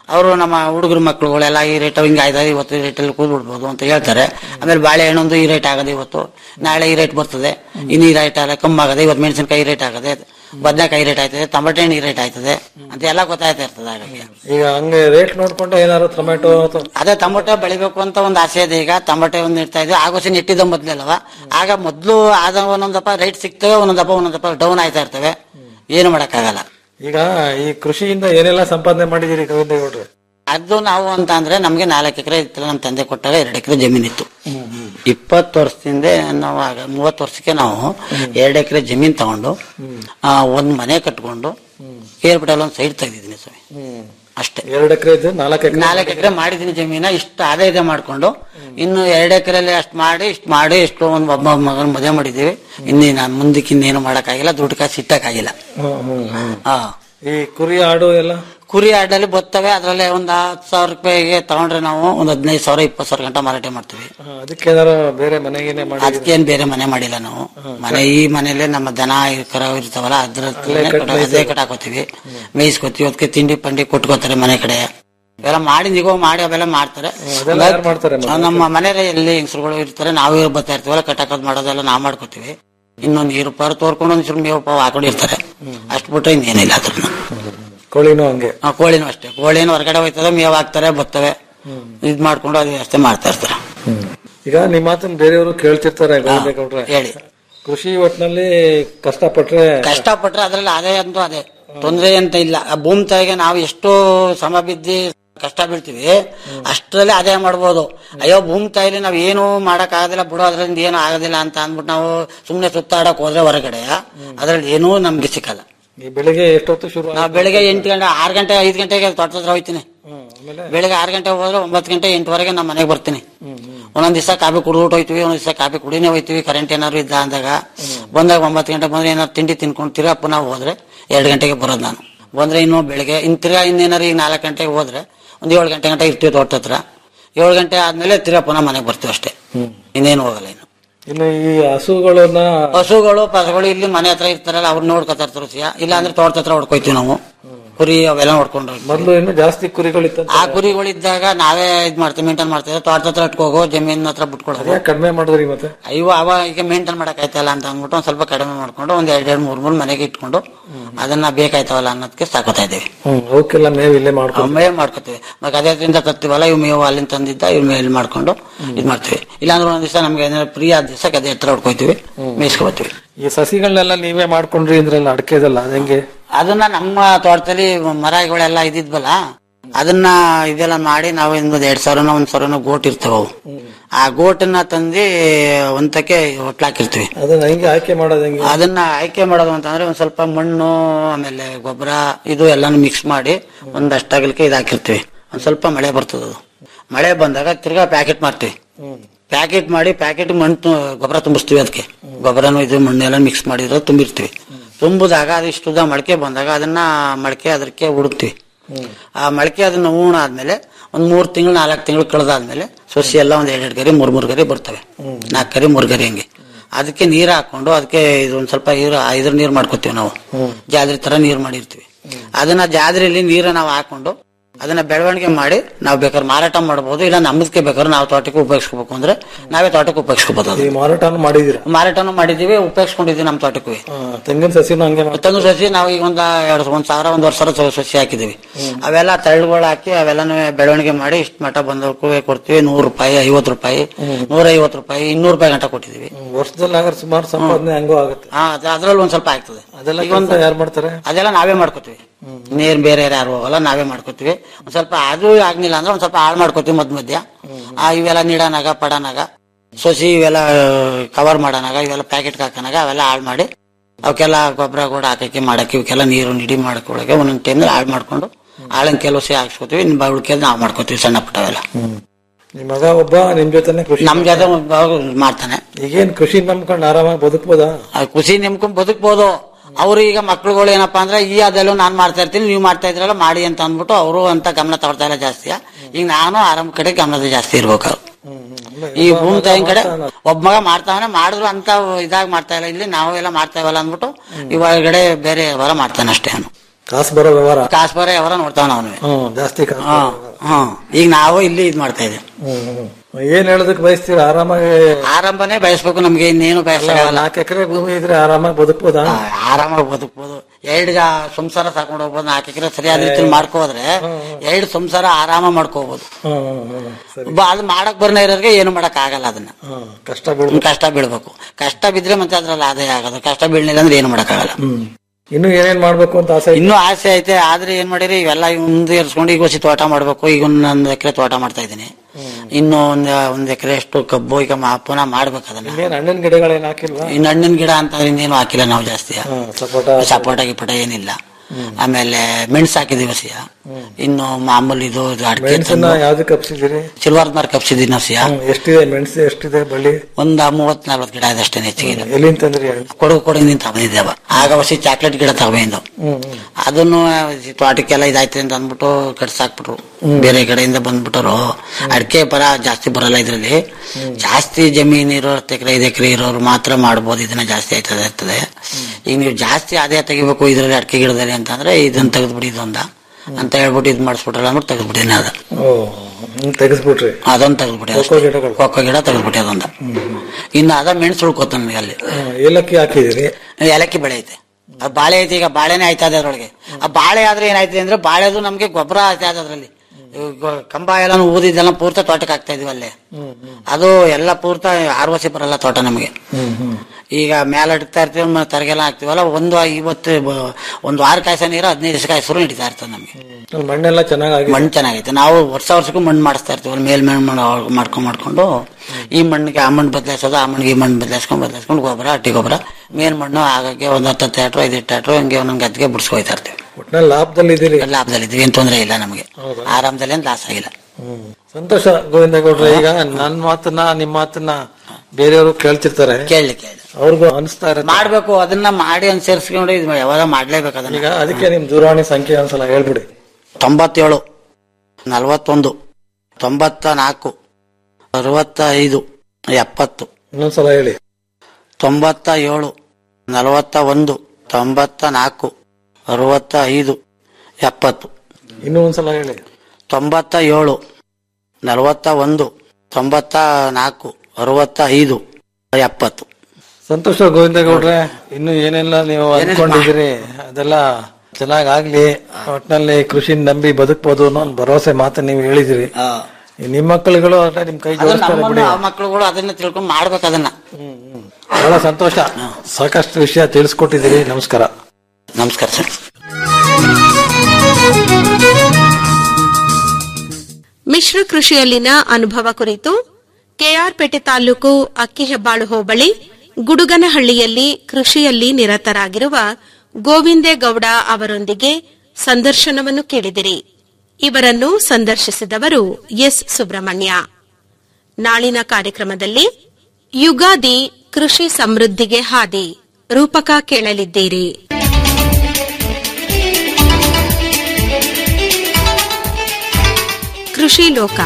ಅವರು ನಮ್ಮ ಹುಡುಗರ ಮಕ್ಕಳುಗಳೆಲ್ಲ ಈ ರೇಟ್ ಹಿಂಗೆ ಆಯ್ತದೆ ಇವತ್ತು ಈ ರೇಟಲ್ಲಿ ಕೂತ್ಬಿಡ್ಬೋದು ಅಂತ ಹೇಳ್ತಾರೆ ಆಮೇಲೆ ಬಾಳೆಹಣ್ಣೊಂದು ಈ ರೇಟ್ ಆಗದೆ ಇವತ್ತು ನಾಳೆ ಈ ರೇಟ್ ಬರ್ತದೆ ಇನ್ನು ಈ ರೇಟ್ ಅಲ್ಲ ಕಮ್ಮಿ ಆಗದೆ ಇವತ್ತು ಮೆಣಸಿನಕಾಯಿ ರೇಟ್ ಆಗದೆ ಬದನೆಕಾಯಿ ರೇಟ್ ಆಯ್ತದೆ ಟೊಮೆಟೊ ಹಣ್ಣು ಈ ರೇಟ್ ಆಯ್ತದೆ ಅಂತ ಎಲ್ಲ ಗೊತ್ತಾಯ್ತಾ ಇರ್ತದೆ ಹಾಗಾಗಿ ಈಗ ಹಂಗೆ ರೇಟ್ ನೋಡ್ಕೊಂಡು ಏನಾದ್ರು ಟೊಮೆಟೊ ಅಥವಾ ಅದೇ ಟೊಮೊಟೊ ಬೆಳಿಬೇಕು ಅಂತ ಒಂದು ಆಸೆ ಇದೆ ಈಗ ಟೊಮೊಟೊ ಒಂದು ಇಡ್ತಾ ಇದ್ವಿ ಆಗೋಸಿ ನೆಟ್ಟಿದ್ದ ಮೊದ್ಲಲ್ವ ಆಗ ಮೊದ್ಲು ಆದ ಒಂದೊಂದಪ್ಪ ರೇಟ್ ಸಿಗ್ತವೆ ಒಂದೊಂದಪ್ಪ ಒಂದೊಂದಪ್ಪ ಡೌನ್ ಆಯ್ತಾ ಇರ್ತವೆ ಏನು ಮಾಡಕ್ಕಾಗಲ್ಲ ಈಗ ಈ ಕೃಷಿಯಿಂದ ಏನೆಲ್ಲ ಸಂಪಾದನೆ ಮಾಡಿದಿರಿ ಗೋವಿಂದೇಗೌಡ್ರೆ ಅದು ನಾವು ಅಂತ ಅಂದ್ರೆ ನಮ್ಗೆ ನಾಲ್ಕು ಎಕರೆ ಇತ್ತು ನಮ್ಮ ತಂದೆ ಕೊಟ್ಟಾಗ ಎರಡು ಎಕರೆ ಜಮೀನಿತ್ತು ಇಪ್ಪತ್ತು ವರ್ಷದಿಂದ ನಾವು ಆಗ ಮೂವತ್ತು ವರ್ಷಕ್ಕೆ ನಾವು ಎರಡು ಎಕರೆ ಜಮೀನ್ ತಗೊಂಡು ಆ, ಒಂದ್ ಮನೆ ಕಟ್ಕೊಂಡು ಕೇರ್ಬಿಟ್ಟಲ್ಲಿ ಒಂದು ಸೈಡ್ ತೆಗ್ದಿದ್ದೀನಿ ಸ್ವಾಮಿ ಅಷ್ಟೇ ಎರಡು ಎಕರೆ ಇದ್ದು ನಾಲ್ಕು ಎಕರೆ ನಾಲ್ಕು ಎಕರೆ ಮಾಡಿದೀನಿ ಜಮೀನ ಇಷ್ಟು ಆದಾಯ ಮಾಡ್ಕೊಂಡು ಇನ್ನು ಎರಡು ಎಕರೆಯಲ್ಲಿ ಅಷ್ಟು ಮಾಡಿ ಇಷ್ಟು ಮಾಡಿ ಇಷ್ಟು ಒಂದು ಒಬ್ಬ ಮಗನ ಮದುವೆ ಮಾಡಿದೀವಿ ಇನ್ನು ನಾನು ಮುಂದಕ್ಕೆ ಇನ್ನೇನು ಮಾಡಕ್ಕಾಗಿಲ್ಲ ದುಡ್ಡು ಕಾಸು ಇಟ್ಟಕ್ಕಾಗಿಲ್ಲ ಹ್ಮ್, ಹ್ಮ್, ಹ್ಮ್. ಹಾ ಈ ಕುರಿ ಆಡು ಎಲ್ಲ ಕುರಿ ಆಡಲ್ಲಿ ಬರ್ತವೆ ಅದರಲ್ಲಿ ಒಂದು ಹತ್ತು ಸಾವಿರ ರೂಪಾಯಿಗೆ ತಗೊಂಡ್ರೆ ನಾವು ಒಂದು ಹದಿನೈದು ಸಾವಿರ ಇಪ್ಪತ್ತು ಸಾವಿರ ಗಂಟೆ ಮಾರಾಟ ಮಾಡ್ತೀವಿ ಹಾ, ಅದಕ್ಕೇನಾರ ಬೇರೆ ಮನೆಗೇನೆ ಮಾಡಿ ಅದಕ್ಕೇನ್ ಬೇರೆ ಮನೆ ಮಾಡಿಲ್ಲ ನಾವು ಮನೆ ಈ ಮನೇಲೆ ನಮ್ಮ ದನ ಕರ ಇರ್ತಾವಲ್ಲ ಅದ್ರ ಅದೇ ಕಟ್ ಹಾಕೋತೀವಿ ಮೇಯಿಸ್ಕೊತೀವಿ ಅದಕ್ಕೆ ತಿಂಡಿ ಪಂಡಿ ಕೊಟ್ಕೋತಾರೆ ಮನೆ ಕಡೆ ಇವೆಲ್ಲ ಮಾಡಿ ನಿಗೋ ಮಾಡಿ ಅವೆಲ್ಲ ಮಾಡ್ತಾರೆ ಅದೆಲ್ಲ ಯಾರು ಮಾಡ್ತಾರೆ ಮತ್ತೆ? ನಮ್ಮ ಮನೇಲಿ ಎಲ್ಲಿ ಹೆಂಗಸರುಗಳು ಇರ್ತಾರೆ ನಾವು ಬರ್ತಾ ಇರ್ತೀವಲ್ಲ ಕಟ್ಟಾಕೋದ್ ಮಾಡೋದೆಲ್ಲ ನಾವ್ ಮಾಡ್ಕೋತೀವಿ ಇನ್ನೊಂದು ನೀರು ಪಾರು ತೋರ್ಕೊಂಡು ಒಂದ್ ಮೇವು ಪಾವು ಹಾಕೊಂಡಿರ್ತಾರೆ ಅಷ್ಟು ಬಿಟ್ರೆ ಇನ್ನೇನಿಲ್ಲ ಅದ್ರನ್ನ ಕೋಳಿನೂ ಹಂಗೆ ಆ, ಕೋಳಿನೂ ಅಷ್ಟೇ ಕೋಳಿನೂ ಹೊರಗಡೆ ಹೋಯ್ತದೆ ಮೇವು ಹಾಕ್ತಾರೆ ಬರ್ತವೆ ಇದ್ ಮಾಡ್ಕೊಂಡು ಅದು ವ್ಯವಸ್ಥೆ ಮಾಡ್ತಾ ಇರ್ತಾರೆ ಈಗ ನಿಮ್ಮ ಮಾತನ್ನ ಬೇರೆಯವರು ಕೇಳ್ತಿರ್ತಾರೆ ಗೋವಿಂದೇಗೌಡ್ರೆ ಹೇಳಿ ಕೃಷಿ ಒಟ್ಟಿನಲ್ಲಿ ಕಷ್ಟಪಟ್ರೆ ಕಷ್ಟಪಟ್ರೆ ಅದ್ರಲ್ಲಿ ಆದಾಯ ಅಂತೂ ಅದೇ ತೊಂದರೆ ಅಂತ ಇಲ್ಲ ಆ ಭೂಮಿ ತಾಯಿಗೆ ನಾವು ಎಷ್ಟು ಶ್ರಮ ಬಿದ್ದಿ ಕಷ್ಟ ಬೀಳ್ತೀವಿ ಅಷ್ಟರಲ್ಲಿ ಆದಾಯ ಮಾಡ್ಬೋದು ಅಯ್ಯೋ ಭೂಮಿ ತಾಯಿಲಿ ನಾವ್ ಏನು ಮಾಡಕ್ ಆಗೋದಿಲ್ಲ ಬಿಡೋ ಅದ್ರಿಂದ ಏನು ಆಗೋದಿಲ್ಲ ಅಂತ ಅಂದ್ಬಿಟ್ಟು ನಾವು ಸುಮ್ನೆ ಸುತ್ತಾಡಕ್ ಹೋದ್ರೆ ಹೊರಗಡೆ ಅದ್ರಲ್ಲಿ ಏನೂ ನಮ್ಗೆ ಸಿಕ್ಕಲ್ಲ ಈ ಬೆಳಿಗ್ಗೆ ಎಷ್ಟೊತ್ತು ಶುರು ನಾವು ಬೆಳಿಗ್ಗೆ ಎಂಟು ಗಂಟೆ ಆರು ಗಂಟೆ ಐದು ಗಂಟೆಗೆ ತೋಟದ ಹತ್ರ ಹೋಯ್ತೀನಿ ಆಮೇಲೆ ಬೆಳಿಗ್ಗೆ ಆರು ಗಂಟೆ ಹೋದ್ರೆ ಒಂಬತ್ತು ಗಂಟೆ ಎಂಟುವರೆಗೆ ನಮ್ಮ ಮನೆಗೆ ಬರ್ತೀನಿ ಒಂದೊಂದ್ ದಿವಸ ಕಾಫಿ ಕುಡಿದ್ಬಿಟ್ಟು ಹೋಯ್ತೀವಿ ಒಂದೊಂದ್ ದಿವಸ ಕಾಫಿ ಕುಡಿನೇ ಹೋಯ್ತೀವಿ ಕರೆಂಟ್ ಏನಾದ್ರು ಇದ್ದ ಅಂದಾಗ ಬಂದಾಗ ಒಂಬತ್ತು ಗಂಟೆ ಬಂದ್ರೆ ಏನಾದ್ರು ತಿಂಡಿ ತಿನ್ಕೊಂಡು ತಿರ್ಗಾ ಪುನಃ ಹೋದ್ರೆ ಎರಡು ಗಂಟೆಗೆ ಬರೋದು ನಾನು ಬಂದ್ರೆ ಇನ್ನು ಬೆಳಿಗ್ಗೆ ಇನ್ ತಿರ್ಗಾ ಇನ್ನೇನಾರು ಈಗ ನಾಲ್ಕು ಗಂಟೆಗೆ ಹೋದ್ರೆ ಒಂದ್ ಏಳು ಗಂಟೆ ಗಂಟೆ ಇರ್ತೀವಿ ತೋಟ ಹತ್ರ ಏಳು ಗಂಟೆ ಆದ್ಮೇಲೆ ತಿರ್ಗಾ ಪುನಃ ಮನೆಗೆ ಬರ್ತೀವಿ ಅಷ್ಟೇ ಇನ್ನೇನು ಹೋಗಲ್ಲ ಇನ್ನು ಇನ್ನು ಈ ಹಸುಗಳನ್ನ ಹಸುಗಳು ಪಸುಗಳು ಇಲ್ಲಿ ಮನೆ ಹತ್ರ ಇರ್ತಾರಲ್ಲ ಅವ್ರು ನೋಡ್ಕೊತಾ ಇರ್ತಾರೆ ರುಚಿಯ ಇಲ್ಲ ಅಂದ್ರೆ ತೋಟದ ಹತ್ರ ಹೊಡ್ಕೊಯ್ತೀವಿ ನಾವು ಕುರಿ ಅವೆಲ್ಲ ನೋಡ್ಕೊಂಡು ಮೊದ್ಲು ಇನ್ನು ಜಾಸ್ತಿ ಕುರಿಗಳಿತ್ತಂತ ಆ ಕುರಿಗಳಿದ್ದಾಗ ನಾವೇ ಇದ್ ಮಾಡ್ತೀವಿ ಮೇಂಟೈನ್ ಮಾಡ್ತೀವಿ ತೋಟದ ಹತ್ರ ಇಟ್ಕೋಗೋ ಜಮೀನ್ ಹತ್ರ ಬಿಟ್ಕೊಡೋದು ಯಾಕೆ ಕಡಿಮೆ ಮಾಡಿದ್ರಿ ಮತ್ತೆ ಅಯ್ಯೋ ಅವ ಈಗ ಮೇಂಟೈನ್ ಮಾಡಕ್ ಆಯ್ತಲ್ಲ ಅಂತ ಅಂದ್ಬಿಟ್ಟು ಒಂದ್ ಸ್ವಲ್ಪ ಕಡಿಮೆ ಮಾಡ್ಕೊಂಡು ಒಂದ್ ಎರಡ್ ಎರಡ್ ಮೂರ್ ಮೂರ್ ಮನೆಗೆ ಇಟ್ಕೊಂಡು ಅದನ್ನ ಬೇಕಾಯ್ತವಲ್ಲ ಅನ್ನೋದಕ್ಕೆ ಸಾಕೋತಾ ಇದೀವಿ ಹ್ಮ್ ಅವಕ್ಕೆಲ್ಲ ಮೇವ್ ಇಲ್ಲೇ ಮಾಡ್ಕೊಂಡು ಮೇಲ್ ಮಾಡ್ಕೋತೀವಿ ಮತ್ತೆ ಅದೇದ್ರಿಂದ ತತ್ತೀವಲ್ಲ ಇವ್ ಮೇವು ಅಲ್ಲಿಂದ ತಂದಿದ್ದ ಇವ್ ಮೇಲ್ ಮಾಡ್ಕೊಂಡು ಇದ್ ಮಾಡ್ತೀವಿ ಇಲ್ಲಾಂದ್ರೆ ಒಂದ್ ದಿವಸ ನಮ್ಗೆ ಏನಾದ್ರು ಫ್ರೀ ಆದ ದಿವಸ ಅದೇ ಹತ್ರ ಹೊಡ್ಕೊಯ್ತೀವಿ ಮೇಯಿಸ್ಕೊಬತ್ತೀವಿ ಈ ಸಸಿಗಳನ್ನೆಲ್ಲ ನೀವೇ ಮಾಡ್ಕೊಂಡ್ರಿ ಅಂದ್ರಲ್ಲ ಅಡಕೆದಲ್ಲ ಅದಂಗೆ ಅದನ್ನ ನಮ್ಮ ತೋಟದಲ್ಲಿ ಮರಗಳೆಲ್ಲ ಇದಿದ್ವಲ್ಲ ಅದನ್ನ ಇದೆಲ್ಲ ಮಾಡಿ ನಾವು ಒಂದು ಎರಡ್ ಸಾವಿರನ ಒಂದ್ ಸಾವಿರನ ಗೋಟ್ ಇರ್ತಾವ ಅವು ಆ ಗೋಟನ್ನ ತಂದು ಒಂತಕ್ಕೆ ಹೊಟ್ಲಾಕಿರ್ತೀವಿ ಅದನ್ನ ಹೆಂಗೆ ಆಯ್ಕೆ ಮಾಡೋದು ಹೆಂಗೆ ಅದನ್ನ ಆಯ್ಕೆ ಮಾಡೋದು ಅಂತಂದ್ರೆ ಒಂದ್ ಸ್ವಲ್ಪ ಮಣ್ಣು ಆಮೇಲೆ ಗೊಬ್ಬರ ಇದು ಎಲ್ಲಾನು ಮಿಕ್ಸ್ ಮಾಡಿ ಒಂದಷ್ಟು ಅಗಲಿಕೆ ಇದು ಹಾಕಿರ್ತೀವಿ ಒಂದ್ ಸ್ವಲ್ಪ ಮಳೆ ಬರ್ತದ ಅದು ಮಳೆ ಬಂದಾಗ ತಿರ್ಗಾ ಪ್ಯಾಕೆಟ್ ಮಾಡ್ತೀವಿ ಪ್ಯಾಕೆಟ್ ಮಾಡಿ ಪ್ಯಾಕೆಟ್ ಮಣ್ಣು ತು- ಗೊಬ್ಬರ ತುಂಬಿಸ್ತೀವಿ ಅದಕ್ಕೆ ಗೊಬ್ಬರನು ಇದು ಮಣ್ಣೆಲ್ಲ ಮಿಕ್ಸ್ ಮಾಡಿರೋ ತುಂಬಿರ್ತೀವಿ ತುಂಬಿದಾಗ ಅದು ಇಷ್ಟುದ ಮೊಳಕೆ ಬಂದಾಗ ಅದನ್ನ ಮೊಳಕೆ ಅದಕ್ಕೆ ಹುಡುಕ್ತಿವಿ ಆ ಮೊಳಕೆ ಅದನ್ನ ಹೂಣ ಆದ್ಮೇಲೆ ಒಂದ್ ಮೂರ್ ತಿಂಗಳು ನಾಲ್ಕು ತಿಂಗಳು ಕಳೆದಾದ್ಮೇಲೆ ಸೊಸಿ ಎಲ್ಲ ಒಂದ್ ಎರಡೆರಡು ಗರಿ ಮೂರ್ ಮೂರ್ ಗರಿ ಬರ್ತವೆ ನಾಲ್ಕು ಗರಿ ಮೂರ್ ಗರಿ ಹಂಗೆ ಅದಕ್ಕೆ ನೀರ್ ಹಾಕೊಂಡು ಅದಕ್ಕೆ ಇದು ಒಂದ್ ಸ್ವಲ್ಪ ನೀರು ಇದ್ರ ನೀರ್ ಮಾಡ್ಕೊತೀವಿ ನಾವು ಜಾದ್ರಿ ತರ ನೀರ್ ಮಾಡಿರ್ತೀವಿ ಅದನ್ನ ಜಾದ್ರಿಲಿ ನೀರ ನಾವು ಹಾಕೊಂಡು ಅದನ್ನ ಬೆಳವಣಿಗೆ ಮಾಡಿ ನಾವು ಬೇಕಾದ್ರೆ ಮಾರಾಟ ಮಾಡಬಹುದು ಇಲ್ಲ ನಮ್ಮದಕ್ಕೆ ಬೇಕಾದ್ರೆ ನಾವು ತೋಟಕ್ಕೆ ಉಪಯೋಗಿಸ್ಕೋಬೇಕು ಅಂದ್ರೆ ನಾವೇ ತೋಟಕ್ಕೆ ಉಪಯೋಗಿಸ್ಕೋಬಹುದು ಈ ಅದು ಮಾರಾಟನು ಮಾಡಿದೀರ ಮಾರಾಟನೂ ಮಾಡಿದೀವಿ ಉಪಯೋಗಿಸ್ಕೊಂಡಿದೀವಿ ನಮ್ಮ ತೋಟಕ್ಕೂ ಆ, ತೆಂಗಿನ ಸಸಿನೂ ಹಂಗೆ ಮಾಡ್- ತಂಗು ಸಸಿ ನಾವು ಈಗ ಒಂದ್ ಎರಡ್ ಒಂದ್ ಸಾವಿರ ಒಂದ್ ವರ್ಷ ಸಸಿ ಹಾಕಿದೀವಿ ಅವೆಲ್ಲ ತಳ್ಳುಗಳು ಹಾಕಿ ಅವೆಲ್ಲನೂ ಬೆಳವಣಿಗೆ ಮಾಡಿ ಇಷ್ಟು ಮಠ ಬಂದವಕ್ಕೂ ಕೊಡ್ತೀವಿ ನೂರು ರೂಪಾಯಿ ಐವತ್ತು ರೂಪಾಯಿ ನೂರ ಐವತ್ತು ರೂಪಾಯಿ ಇನ್ನೂರು ರೂಪಾಯಿ ಗಂಟ ಕೊಟ್ಟಿದೀವಿ ಹ್ಮ್, ವರ್ಷದಲ್ಲಿ ಆಗ ಸುಮಾರು ಸಂಪಾದನೆ ಹಂಗೂ ಆಗುತ್ತೆ ಹಾ ಅದ್- ಅದ್ರಲ್ಲಿ ಒಂದ್ ಸ್ವಲ್ಪ ಆಗ್ತದೆ ಅದೆಲ್ಲ ಈಗ ಒಂದು ಕೆಲಸ ಯಾರು ಮಾಡ್ತಾರೆ ಅದೆಲ್ಲ ನಾವೇ ಮಾಡ್ಕೋತೀವಿ ನೀರ್ ಬೇರೆ ಯಾರು ಹೋಗಲ್ಲ ನಾವೇ ಮಾಡ್ಕೋತೀವಿ ಒಂದ್ ಸ್ವಲ್ಪ ಅದು ಆಗ್ಲಿಲ್ಲ ಅಂದ್ರೆ ಒಂದ್ ಸ್ವಲ್ಪ ಹಾಳು ಮಾಡ್ಕೋತೀವಿ ಮಧ್ಯ ಮಧ್ಯ ಆ ಇವೆಲ್ಲ ನೀಡನಾಗ ಪಡನಾಗ ಸೊಸಿ ಇವೆಲ್ಲ ಕವರ್ ಮಾಡೋನಾಗ ಇವೆಲ್ಲ ಪ್ಯಾಕೆಟ್ ಹಾಕೋನಾಗ ಅವೆಲ್ಲ ಹಾಳು ಮಾಡಿ ಅವಕ್ಕೆಲ್ಲ ಗೊಬ್ಬರ ಕೂಡ ಹಾಕಕ್ಕೆ ಮಾಡಕ್ಕೆ ಇವಕ್ಕೆಲ್ಲ ನೀರು ನಿಡಿ ಮಾಡ್ಕೊಳಕ್ಕೆ ಒಂದೊಂದ್ ಟೈಮ್ ಹಾಳು ಮಾಡ್ಕೊಂಡು ಹಾಳನ್ ಕೆಲಸ ಹಾಕ್ಸ್ಕೊತೀವಿ ಇನ್ ಉಳ್ಕೆಲ್ಲ ನಾವು ಮಾಡ್ಕೋತೀವಿ ಸಣ್ಣ ಪುಟ್ಟವೆಲ್ಲ ನಿಮ್ ಮಗ ಒಬ್ಬ ನಿಮ್ ಜೊತೆನೆ ಕೃಷಿ ನಮ್ ಜೊತೆ ಒಬ್ಬ ಮಾಡ್ತಾನೆ ಈಗೇನ್ ಕೃಷಿ ನಂಬ್ಕೊಂಡು ಆರಾಮಾಗಿ ಬದುಕ್ಬೋದಾ ಆ ಖುಷಿ ನಿಮ್ಕೊಂಡ್ ಬದುಕ್ಬೋದು ಅವ್ರು ಈಗ ಮಕ್ಳುಗಳು ಏನಪ್ಪಾ ಅಂದ್ರೆ ಈ ಅದೆಲ್ಲ ನಾನ್ ಮಾಡ್ತಾ ಇರ್ತೀನಿ ನೀವು ಮಾಡ್ತಾ ಇದ್ರಲ್ಲ ಮಾಡಿ ಅಂತ ಅಂದ್ಬಿಟ್ಟು ಅವರು ಅಂತ ಗಮನ ತಗೊಳ್ತಾ ಇಲ್ಲ ಜಾಸ್ತಿ ಈಗ ನಾನು ಆರಾಮ್ ಕಡೆ ಗಮನದ ಜಾಸ್ತಿ ಇರ್ಬೇಕು ಅವ್ರು. ಈ ಭೂಮಿ ತಾಯಿನ ಕಡೆ ಒಬ್ಬ ಮಗ ಮಾಡ್ತಾವನೆ ಮಾಡಿದ್ರು ಅಂತ ಇದಾಗಿ ಮಾಡ್ತಾ ಇಲ್ಲ ಇಲ್ಲಿ ನಾವು ಎಲ್ಲ ಮಾಡ್ತಾ ಇವಲ್ಲ ಅಂದ್ಬಿಟ್ಟು ಈ ಒಳಗಡೆ ಬೇರೆ ಹೊರ ಮಾಡ್ತಾನೆ ಅಷ್ಟೇ ಅವನು ಕಾಸು ಬರೋ ವ್ಯವಹಾರ ಕಾಸು ಬರೋ ಯಾವಾರ ನೋಡ್ತಾವ ಅವನು ಹ್ಮ್ ಜಾಸ್ತಿ ಕಾಸು ಹಾ ಹಾ ಈಗ ನಾವು ಇಲ್ಲಿ ಇದ್ ಮಾಡ್ತಾ ಇದ್ದೀವಿ ಹ್ಮ್ ಹ್ಮ್. ಏನ್ ಹೇಳೋದಕ್ಕೆ ಬಯಸ್ತೀರ ಆರಾಮಾಗಿ ಆರಂಭನೇ ಬಯಸ್ಬೇಕು ನಮ್ಗೆ ಇನ್ನೇನು ಬಯಸಾಗಲ್ಲ ನಾಲ್ಕು ಎಕರೆ ಭೂಮಿ ಇದ್ರೆ ಆರಾಮಾಗಿ ಬದುಕ್ಬೋದಾ ಆರಾಮಾಗಿ ಬದುಕ್ಬೋದು ಎರಡು ಸಂಸಾರ ಸಾಕೊಂಡು ಹೋಗ್ಬೋದು ನಾಲ್ಕು ಎಕರೆ ಸರಿಯಾದ ರೀತಿಲಿ ಮಾಡ್ಕೊ ಹೋದ್ರೆ ಎರಡು ಸಂಸಾರ ಆರಾಮ ಮಾಡ್ಕೋಬಹುದು ಹ್ಮ್ ಹ್ಮ್ ಹ್ಮ್. ಸರಿ ಅದು ಮಾಡಕ್ ಬರ್ನ ಇರೋರಿಗೆ ಏನು ಮಾಡಕ್ ಆಗಲ್ಲ ಅದನ್ನ ಹ್ಮ್ ಕಷ್ಟ ಬೀಳ್ಬೇಕು ಹ್ಮ್, ಕಷ್ಟ ಬೀಳ್ಬೇಕು ಕಷ್ಟ ಬಿದ್ರೆ ಮತ್ತೆ ಅದ್ರಲ್ಲಿ ಆದಾಯ ಆಗೋದು ಕಷ್ಟ ಬೀಳ್ಲಿಲ್ಲ ಅಂದ್ರೆ ಏನು ಮಾಡಕ್ಕಾಗಲ್ಲ ಹ್ಮ್ ಇನ್ನು ಏನೇನ್ ಮಾಡ್ಬೇಕು ಅಂತ ಆಸೆ ಐತೆ? ಇನ್ನೂ ಆಸೆ ಐತೆ ಆದ್ರೆ ಏನ್ ಮಾಡಿರಿ ಇವೆಲ್ಲ ಮುಂದುವರ್ಸ್ಕೊಂಡು ಈಗ ಹೊಸಿ ತೋಟ ಮಾಡ್ಬೇಕು ಈಗ ಒಂದೊಂದು ಎಕರೆ ತೋಟ ಮಾಡ್ತಾ ಇದ್ದೀನಿ ಇನ್ನು ಒಂದ್ ಒಂದ್ ಎಕರೆ ಅಷ್ಟು ಕಬ್ಬು ಈಗ ಮಾ- ಪುನಃ ಮಾಡ್ಬೇಕು ಅದನ್ನ ಇನ್ನೇನ್ ಹಣ್ಣಿನ ಗಿಡಗಳೇನ್ ಹಾಕಿಲ್ವಾ ಇನ್ನು ಹಣ್ಣಿನ ಗಿಡ ಅಂತ ಇನ್ನೇನು ಹಾಕಿಲ್ಲ ನಾವು ಜಾಸ್ತಿ ಹ್ಮ್ ಸಪೋಟ ಸಪೋಟ ಗಿಪೋಟ ಏನಿಲ್ಲ ಆಮೇಲೆ ಮೆಣಸು ಹಾಕಿದೀವಿ ಹಸಿಯ ಇನ್ನು ಮಾಮೂಲಿ ಇದು ಅಡಿಕೆ ಮೆಣಸನ್ನ ಯಾವ್ದಕ್ಕೆ ಕಪ್ಸಿದಿರಿ ಸಿಲ್ವರ್ ಮಾರ್ಕ್ ಕಪ್ಸಿದೀನಿ ಹಸಿಯ ಹ್ಮ್, ಎಷ್ಟಿದೆ ಮೆಣಸು ಎಷ್ಟಿದೆ ಬಳ್ಳಿ ಒಂದ್ ಮೂವತ್ ನಲ್ವತ್ ಗಿಡ ಇದೆ ಅಷ್ಟೇ ಹೆಚ್ಚಿಗೆ ಎಲ್ಲಿಂದ ತಂದ್ರಿ ಹೇಳಿ? ಕೊಡಗು ಕೊಡಗಿನಿಂದ ತಗೊಂಡಿದ್ದೇವ ಆಗ ಹೊಸಿ ಚಾಕ್ಲೇಟ್ ಗಿಡ ತಗೊಂಡು ಹ್ಮ್ ಹ್ಮ್ ಅದನ್ನು ತೋಟಕ್ಕೆಲ್ಲ ಇದಾಯ್ತು ಅಂತ ಅಂದ್ಬಿಟ್ಟು ಕಟ್ಸಾಕ್ಬಿಟ್ರು ಬೇರೆ ಕಡೆಯಿಂದ ಬಂದ್ಬಿಟ್ಟರು ಅಡಿಕೆ ಬರ ಜಾಸ್ತಿ ಬರಲ್ಲ ಇದ್ರಲ್ಲಿ ಜಾಸ್ತಿ ಜಮೀನ್ ಇರೋ ಹತ್ತು ಎಕರೆ ಐದು ಎಕರೆ ಇರೋರು ಮಾತ್ರ ಮಾಡ್ಬೋದು ಇದನ್ನ ಜಾಸ್ತಿ ಆಯ್ತದೆ ಇರ್ತದೆ ಈಗ ನೀವು ಜಾಸ್ತಿ ಆದಾಯ ತೆಗಿಬೇಕು ಇದ್ರಲ್ಲಿ ಅಡಿಕೆ ಗಿಡದಲ್ಲಿ ಅಂತಂದ್ರೆ ಇದನ್ನ ತೆಗೆದ್ಬಿಡಿ ಇದೊಂದ ಅಂತ ಹೇಳ್ಬಿಟ್ಟು ಇದು ಮಾಡಿಸ್ಬಿಟ್ರಲ್ಲ ಅಂದ್ಬಿಟ್ಟು ತೆಗೆದ್ಬಿಟ್ಟಿನಿ ಅದ ಓ ಹ್ಮ್, ತೆಗೆಸ್ಬಿಟ್ರಿ ಅದೊಂದು ತೆಗೆದ್ಬಿಟ್ಟೆ ಕೊಕ್ಕೋ ಗಿಡಗಳು ಕೊಕ್ಕ ಗಿಡ ತೆಗೆದ್ಬಿಟ್ಟೆ ಅದೊಂದ ಇನ್ನು ಅದ ಮೆಣಸು ಉಳ್ಕೋತ ನನಗೆ ಅಲ್ಲಿ ಹ್ಮ್, ಏಲಕ್ಕಿ ಹಾಕಿದಿರಿ ಏಲಕ್ಕಿ ಬೆಳೆ ಐತೆ ಆ ಬಾಳೆ ಐತೆ ಈಗ ಬಾಳೆನೇ ಆಯ್ತಾ ಇದೆ ಅದ್ರೊಳಗೆ ಆ ಬಾಳೆ ಆದ್ರೆ ಏನಾಯ್ತದೆ ಅಂದ್ರೆ ಬಾಳೆದು ನಮ್ಗೆ ಗೊಬ್ಬರ ಆಯ್ತಾ ಇದೆ ಅದ್ರಲ್ಲಿ ಇವಾಗ ಕಂಬ ಎಲ್ಲ ಊದಿದ್ದೆಲ್ಲ ಪೂರ್ತ ತೋಟಕ್ಕೆ ಹಾಕ್ತಾ ಇದೀವಿ ಅಲ್ಲೇ ಅದು ಎಲ್ಲ ಪೂರ್ತ ಆರು ವರ್ಷ ಬರಲ್ಲ ತೋಟ ನಮಗೆ ಹ್ಮ್ ಹ್ಮ್ ಈಗ ಮೇಲೆ ಇಡ್ತಾ ಇರ್ತೀವಿ ಮ- ತರಗೆಲ್ಲ ಹಾಕ್ತಿವಲ್ಲ ಒಂದು ಇವತ್ತು ಬ- ಒಂದು ವಾರ ಕಾಯ್ಸ ನೀರು ಹದಿನೈದು ದಿವಸ ಕಾಯಿಸರು ನಡೀತಾ ಇರ್ತದೆ ನಮಗೆ ಅಲ್ಲಿ ಮಣ್ಣೆಲ್ಲ ಚೆನ್ನಾಗಿ ಮಣ್ಣು ಚೆನ್ನಾಗೈತೆ ನಾವು ವರ್ಷ ವರ್ಷಕ್ಕೂ ಮಣ್ಣು ಮಾಡಿಸ್ತಾ ಇರ್ತೀವಿ ಮೇಲ್ ಮೇಲ್ ಮಣ್ಣು ಮಾಡ್ಕೊಂಡು ಮಾಡ್ಕೊಂಡು ಈ ಮಣ್ಣಿಗೆ ಆ ಮಣ್ಣು ಬದಲಾಯಿಸೋದು ಆ ಮಣ್ಣಿಗೆ ಈ ಮಣ್ಣು ಬದಲಾಯಿಸ್ಕೊಂಡು ಬದಲಾಯಿಸ್ಕೊಂಡು ಗೊಬ್ಬರ ಹಟ್ಟಿ ಗೊಬ್ಬರ ಮೇಲ್ ಮಣ್ಣು ಆಗಾಗ್ಗೆ ಒಂದು ಹತ್ತು ಟ್ಯಾಟ್ರು ಐದು ಟ್ಯಾಟ್ರು ಹಂಗೆ ಒಂದೊಂದು ಗದ್ದೆಗೆ ಬಿಡಿಸ್ಕೊಯ್ತಾ ಇರ್ತೀವಿ ಒಟ್ನಲ್ಲಿ ಲಾಭದಲ್ಲಿ ಇದ್ದೀರಿ ಲಾಭದಲ್ಲಿ ಇದ್ದೀವಿ ಏನ್ ತೊಂದರೆ ಇಲ್ಲ ನಮಗೆ ಆರಾಮದಲ್ಲಿ ಏನ್ ಲಾಸ್ ಆಗಿಲ್ಲ ಹ್ಮ್ ಸಂತೋಷ ಗೋವಿಂದ ಗೌಡ್ರೆ ಈಗ ನನ್ನ ಮಾತನ್ನ ನಿಮ್ಮ ಮಾತನ್ನ ಬೇರೆಯವರು ಕೇಳ್ತಿರ್ತಾರೆ ಕೇಳಿ ಕೇಳಿ ಅವ್ರಿಗೂ ಅನಿಸ್ತಾ ಇರುತ್ತೆ ಮಾಡ್ಬೇಕು ಅದನ್ನ ಮಾಡಿ ಅನುಸರಿಸ್ಕೊಂಡು ಇದು ಯಾವಾಗ ಮಾಡ್ಲೇಬೇಕು ಅದನ್ನ ಈಗ ಅದಕ್ಕೆ ನಿಮ್ ದೂರವಾಣಿ ಸಂಖ್ಯೆ ಒಂದ್ಸಲ ಹೇಳ್ಬಿಡಿ ತೊಂಬತ್ತೇಳು ನಲವತ್ತೊಂದು ತೊಂಬತ್ತ ನಾಲ್ಕು ಅರವತ್ತ ಐದು ಎಪ್ಪತ್ತು ಇನ್ನೊಂದ್ಸಲ ಹೇಳಿ ತೊಂಬತ್ತ ಏಳು ನಲವತ್ತ ಒಂದು ತೊಂಬತ್ತ ನಾಲ್ಕು ಅರವತ್ತ ಐದು ಎಪ್ಪತ್ತು ಇನ್ನೂ ಒಂದ್ಸಲ ಹೇಳಿ ತೊಂಬತ್ತ ಏಳು ನಲವತ್ತ ಒಂದು ತೊಂಬತ್ತ ನಾಲ್ಕು ಅರವತ್ತ ಐದು ಎಪ್ಪತ್ತು ಸಂತೋಷ ಗೋವಿಂದ ಗೌಡ್ರೆ ಇನ್ನು ಏನೆಲ್ಲ ನೀವು ಅನ್ಕೊಂಡಿದ್ದೀರಿ ಅದೆಲ್ಲ ಚೆನ್ನಾಗ್ ಆಗ್ಲಿ ಒಟ್ನಲ್ಲಿ ಕೃಷಿ ನಂಬಿ ಬದುಕ್ಬೋದು ಅನ್ನೋ ಒಂದು ಭರವಸೆ ಮಾತು ನೀವು ಹೇಳಿದಿರಿ ನಿಮ್ ಮಕ್ಕಳುಗಳು ಅಲ್ಲ ನಿಮ್ ಕೈ ಅದನ್ನ ಜೋಡಿಸ್ತಾರೆ ನಮ್ಮನ್ನ ಬಿಡಿ ಆ ಮಕ್ಕಳುಗಳು ಅದನ್ನ ತಿಳ್ಕೊಂಡು ಮಾಡ್ಬೇಕು ಅದನ್ನ ಬಹಳ ಸಂತೋಷ ಸಾಕಷ್ಟು ವಿಷಯ ತಿಳಿಸ್ಕೊಟ್ಟಿದ್ದೀರಿ ನಮಸ್ಕಾರ ನಮಸ್ಕಾರ ಸರ್ ಮಿಶ್ರ ಕೃಷಿಯಲ್ಲಿನ ಅನುಭವ ಕುರಿತು ಕೆಆರ್ಪೇಟೆ ತಾಲೂಕು ಅಕ್ಕಿಹೆಬ್ಬಾಳು ಹೋಬಳಿ ಗುಡುಗನಹಳ್ಳಿಯಲ್ಲಿ ಕೃಷಿಯಲ್ಲಿ ನಿರತರಾಗಿರುವ ಗೋವಿಂದೇಗೌಡ ಅವರೊಂದಿಗೆ ಸಂದರ್ಶನವನ್ನು ಕೇಳಿದಿರಿ ಇವರನ್ನು ಸಂದರ್ಶಿಸಿದವರು ಎಸ್ ಸುಬ್ರಹ್ಮಣ್ಯ ನಾಳಿನ ಕಾರ್ಯಕ್ರಮದಲ್ಲಿ ಯುಗಾದಿ ಕೃಷಿ ಸಮೃದ್ಧಿಗೆ ಹಾದಿ ರೂಪಕ ಕೇಳಲಿದ್ದೀರಿ ಕೃಷಿ ಲೋಕ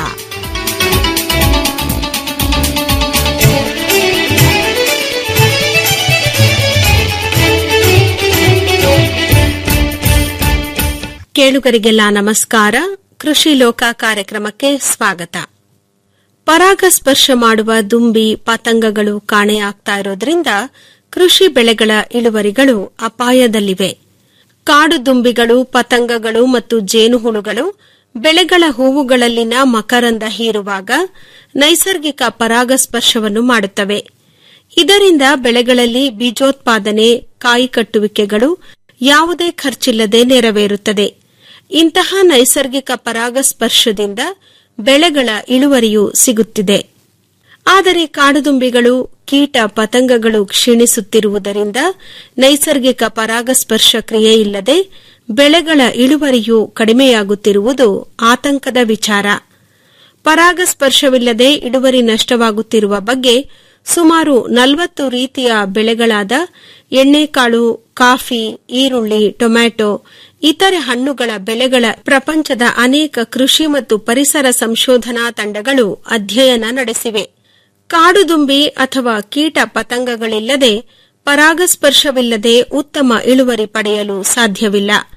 ಕೇಳುಗರಿಗೆಲ್ಲ ನಮಸ್ಕಾರ ಕೃಷಿ ಲೋಕ ಕಾರ್ಯಕ್ರಮಕ್ಕೆ ಸ್ವಾಗತ ಪರಾಗಸ್ಪರ್ಶ ಮಾಡುವ ದುಂಬಿ ಪತಂಗಗಳು ಕಾಣೆಯಾಗ್ತಾ ಇರೋದ್ರಿಂದ ಕೃಷಿ ಬೆಳೆಗಳ ಇಳುವರಿಗಳು ಅಪಾಯದಲ್ಲಿವೆ ಕಾಡು ದುಂಬಿಗಳು ಪತಂಗಗಳು ಮತ್ತು ಜೇನುಹುಳುಗಳು ಬೆಳೆಗಳ ಹೂವುಗಳಲ್ಲಿನ ಮಕರಂದ ಹೀರುವಾಗ ನೈಸರ್ಗಿಕ ಪರಾಗಸ್ಪರ್ಶವನ್ನು ಮಾಡುತ್ತವೆ ಇದರಿಂದ ಬೆಳೆಗಳಲ್ಲಿ ಬೀಜೋತ್ಪಾದನೆ ಕಾಯಿ ಕಟ್ಟುವಿಕೆಗಳು ಯಾವುದೇ ಖರ್ಚಿಲ್ಲದೆ ನೆರವೇರುತ್ತದೆ ಇಂತಹ ನೈಸರ್ಗಿಕ ಪರಾಗಸ್ಪರ್ಶದಿಂದ ಬೆಳೆಗಳ ಇಳುವರಿಯು ಸಿಗುತ್ತಿದೆ ಆದರೆ ಕಾಡುದುಂಬಿಗಳು ಕೀಟ ಪತಂಗಗಳು ಕ್ಷೀಣಿಸುತ್ತಿರುವುದರಿಂದ ನೈಸರ್ಗಿಕ ಪರಾಗಸ್ಪರ್ಶ ಕ್ರಿಯೆ ಇಲ್ಲದೆ ಬೆಳೆಗಳ ಇಳುವರಿಯು ಕಡಿಮೆಯಾಗುತ್ತಿರುವುದು ಆತಂಕದ ವಿಚಾರ ಪರಾಗಸ್ಪರ್ಶವಿಲ್ಲದೆ ಇಳುವರಿ ನಷ್ಟವಾಗುತ್ತಿರುವ ಬಗ್ಗೆ ಸುಮಾರು ನಲವತ್ತು ರೀತಿಯ ಬೆಳೆಗಳಾದ ಎಣ್ಣೆಕಾಳು ಕಾಫಿ ಈರುಳ್ಳಿ ಟೊಮ್ಯಾಟೊ ಇತರೆ ಹಣ್ಣುಗಳ ಬೆಳೆಗಳ ಪ್ರಪಂಚದ ಅನೇಕ ಕೃಷಿ ಮತ್ತು ಪರಿಸರ ಸಂಶೋಧನಾ ತಂಡಗಳು ಅಧ್ಯಯನ ನಡೆಸಿವೆ ಕಾಡುದುಂಬಿ ಅಥವಾ ಕೀಟ ಪತಂಗಗಳಿಲ್ಲದೆ ಪರಾಗಸ್ಪರ್ಶವಿಲ್ಲದೆ ಉತ್ತಮ ಇಳುವರಿ ಪಡೆಯಲು ಸಾಧ್ಯವಿಲ್ಲ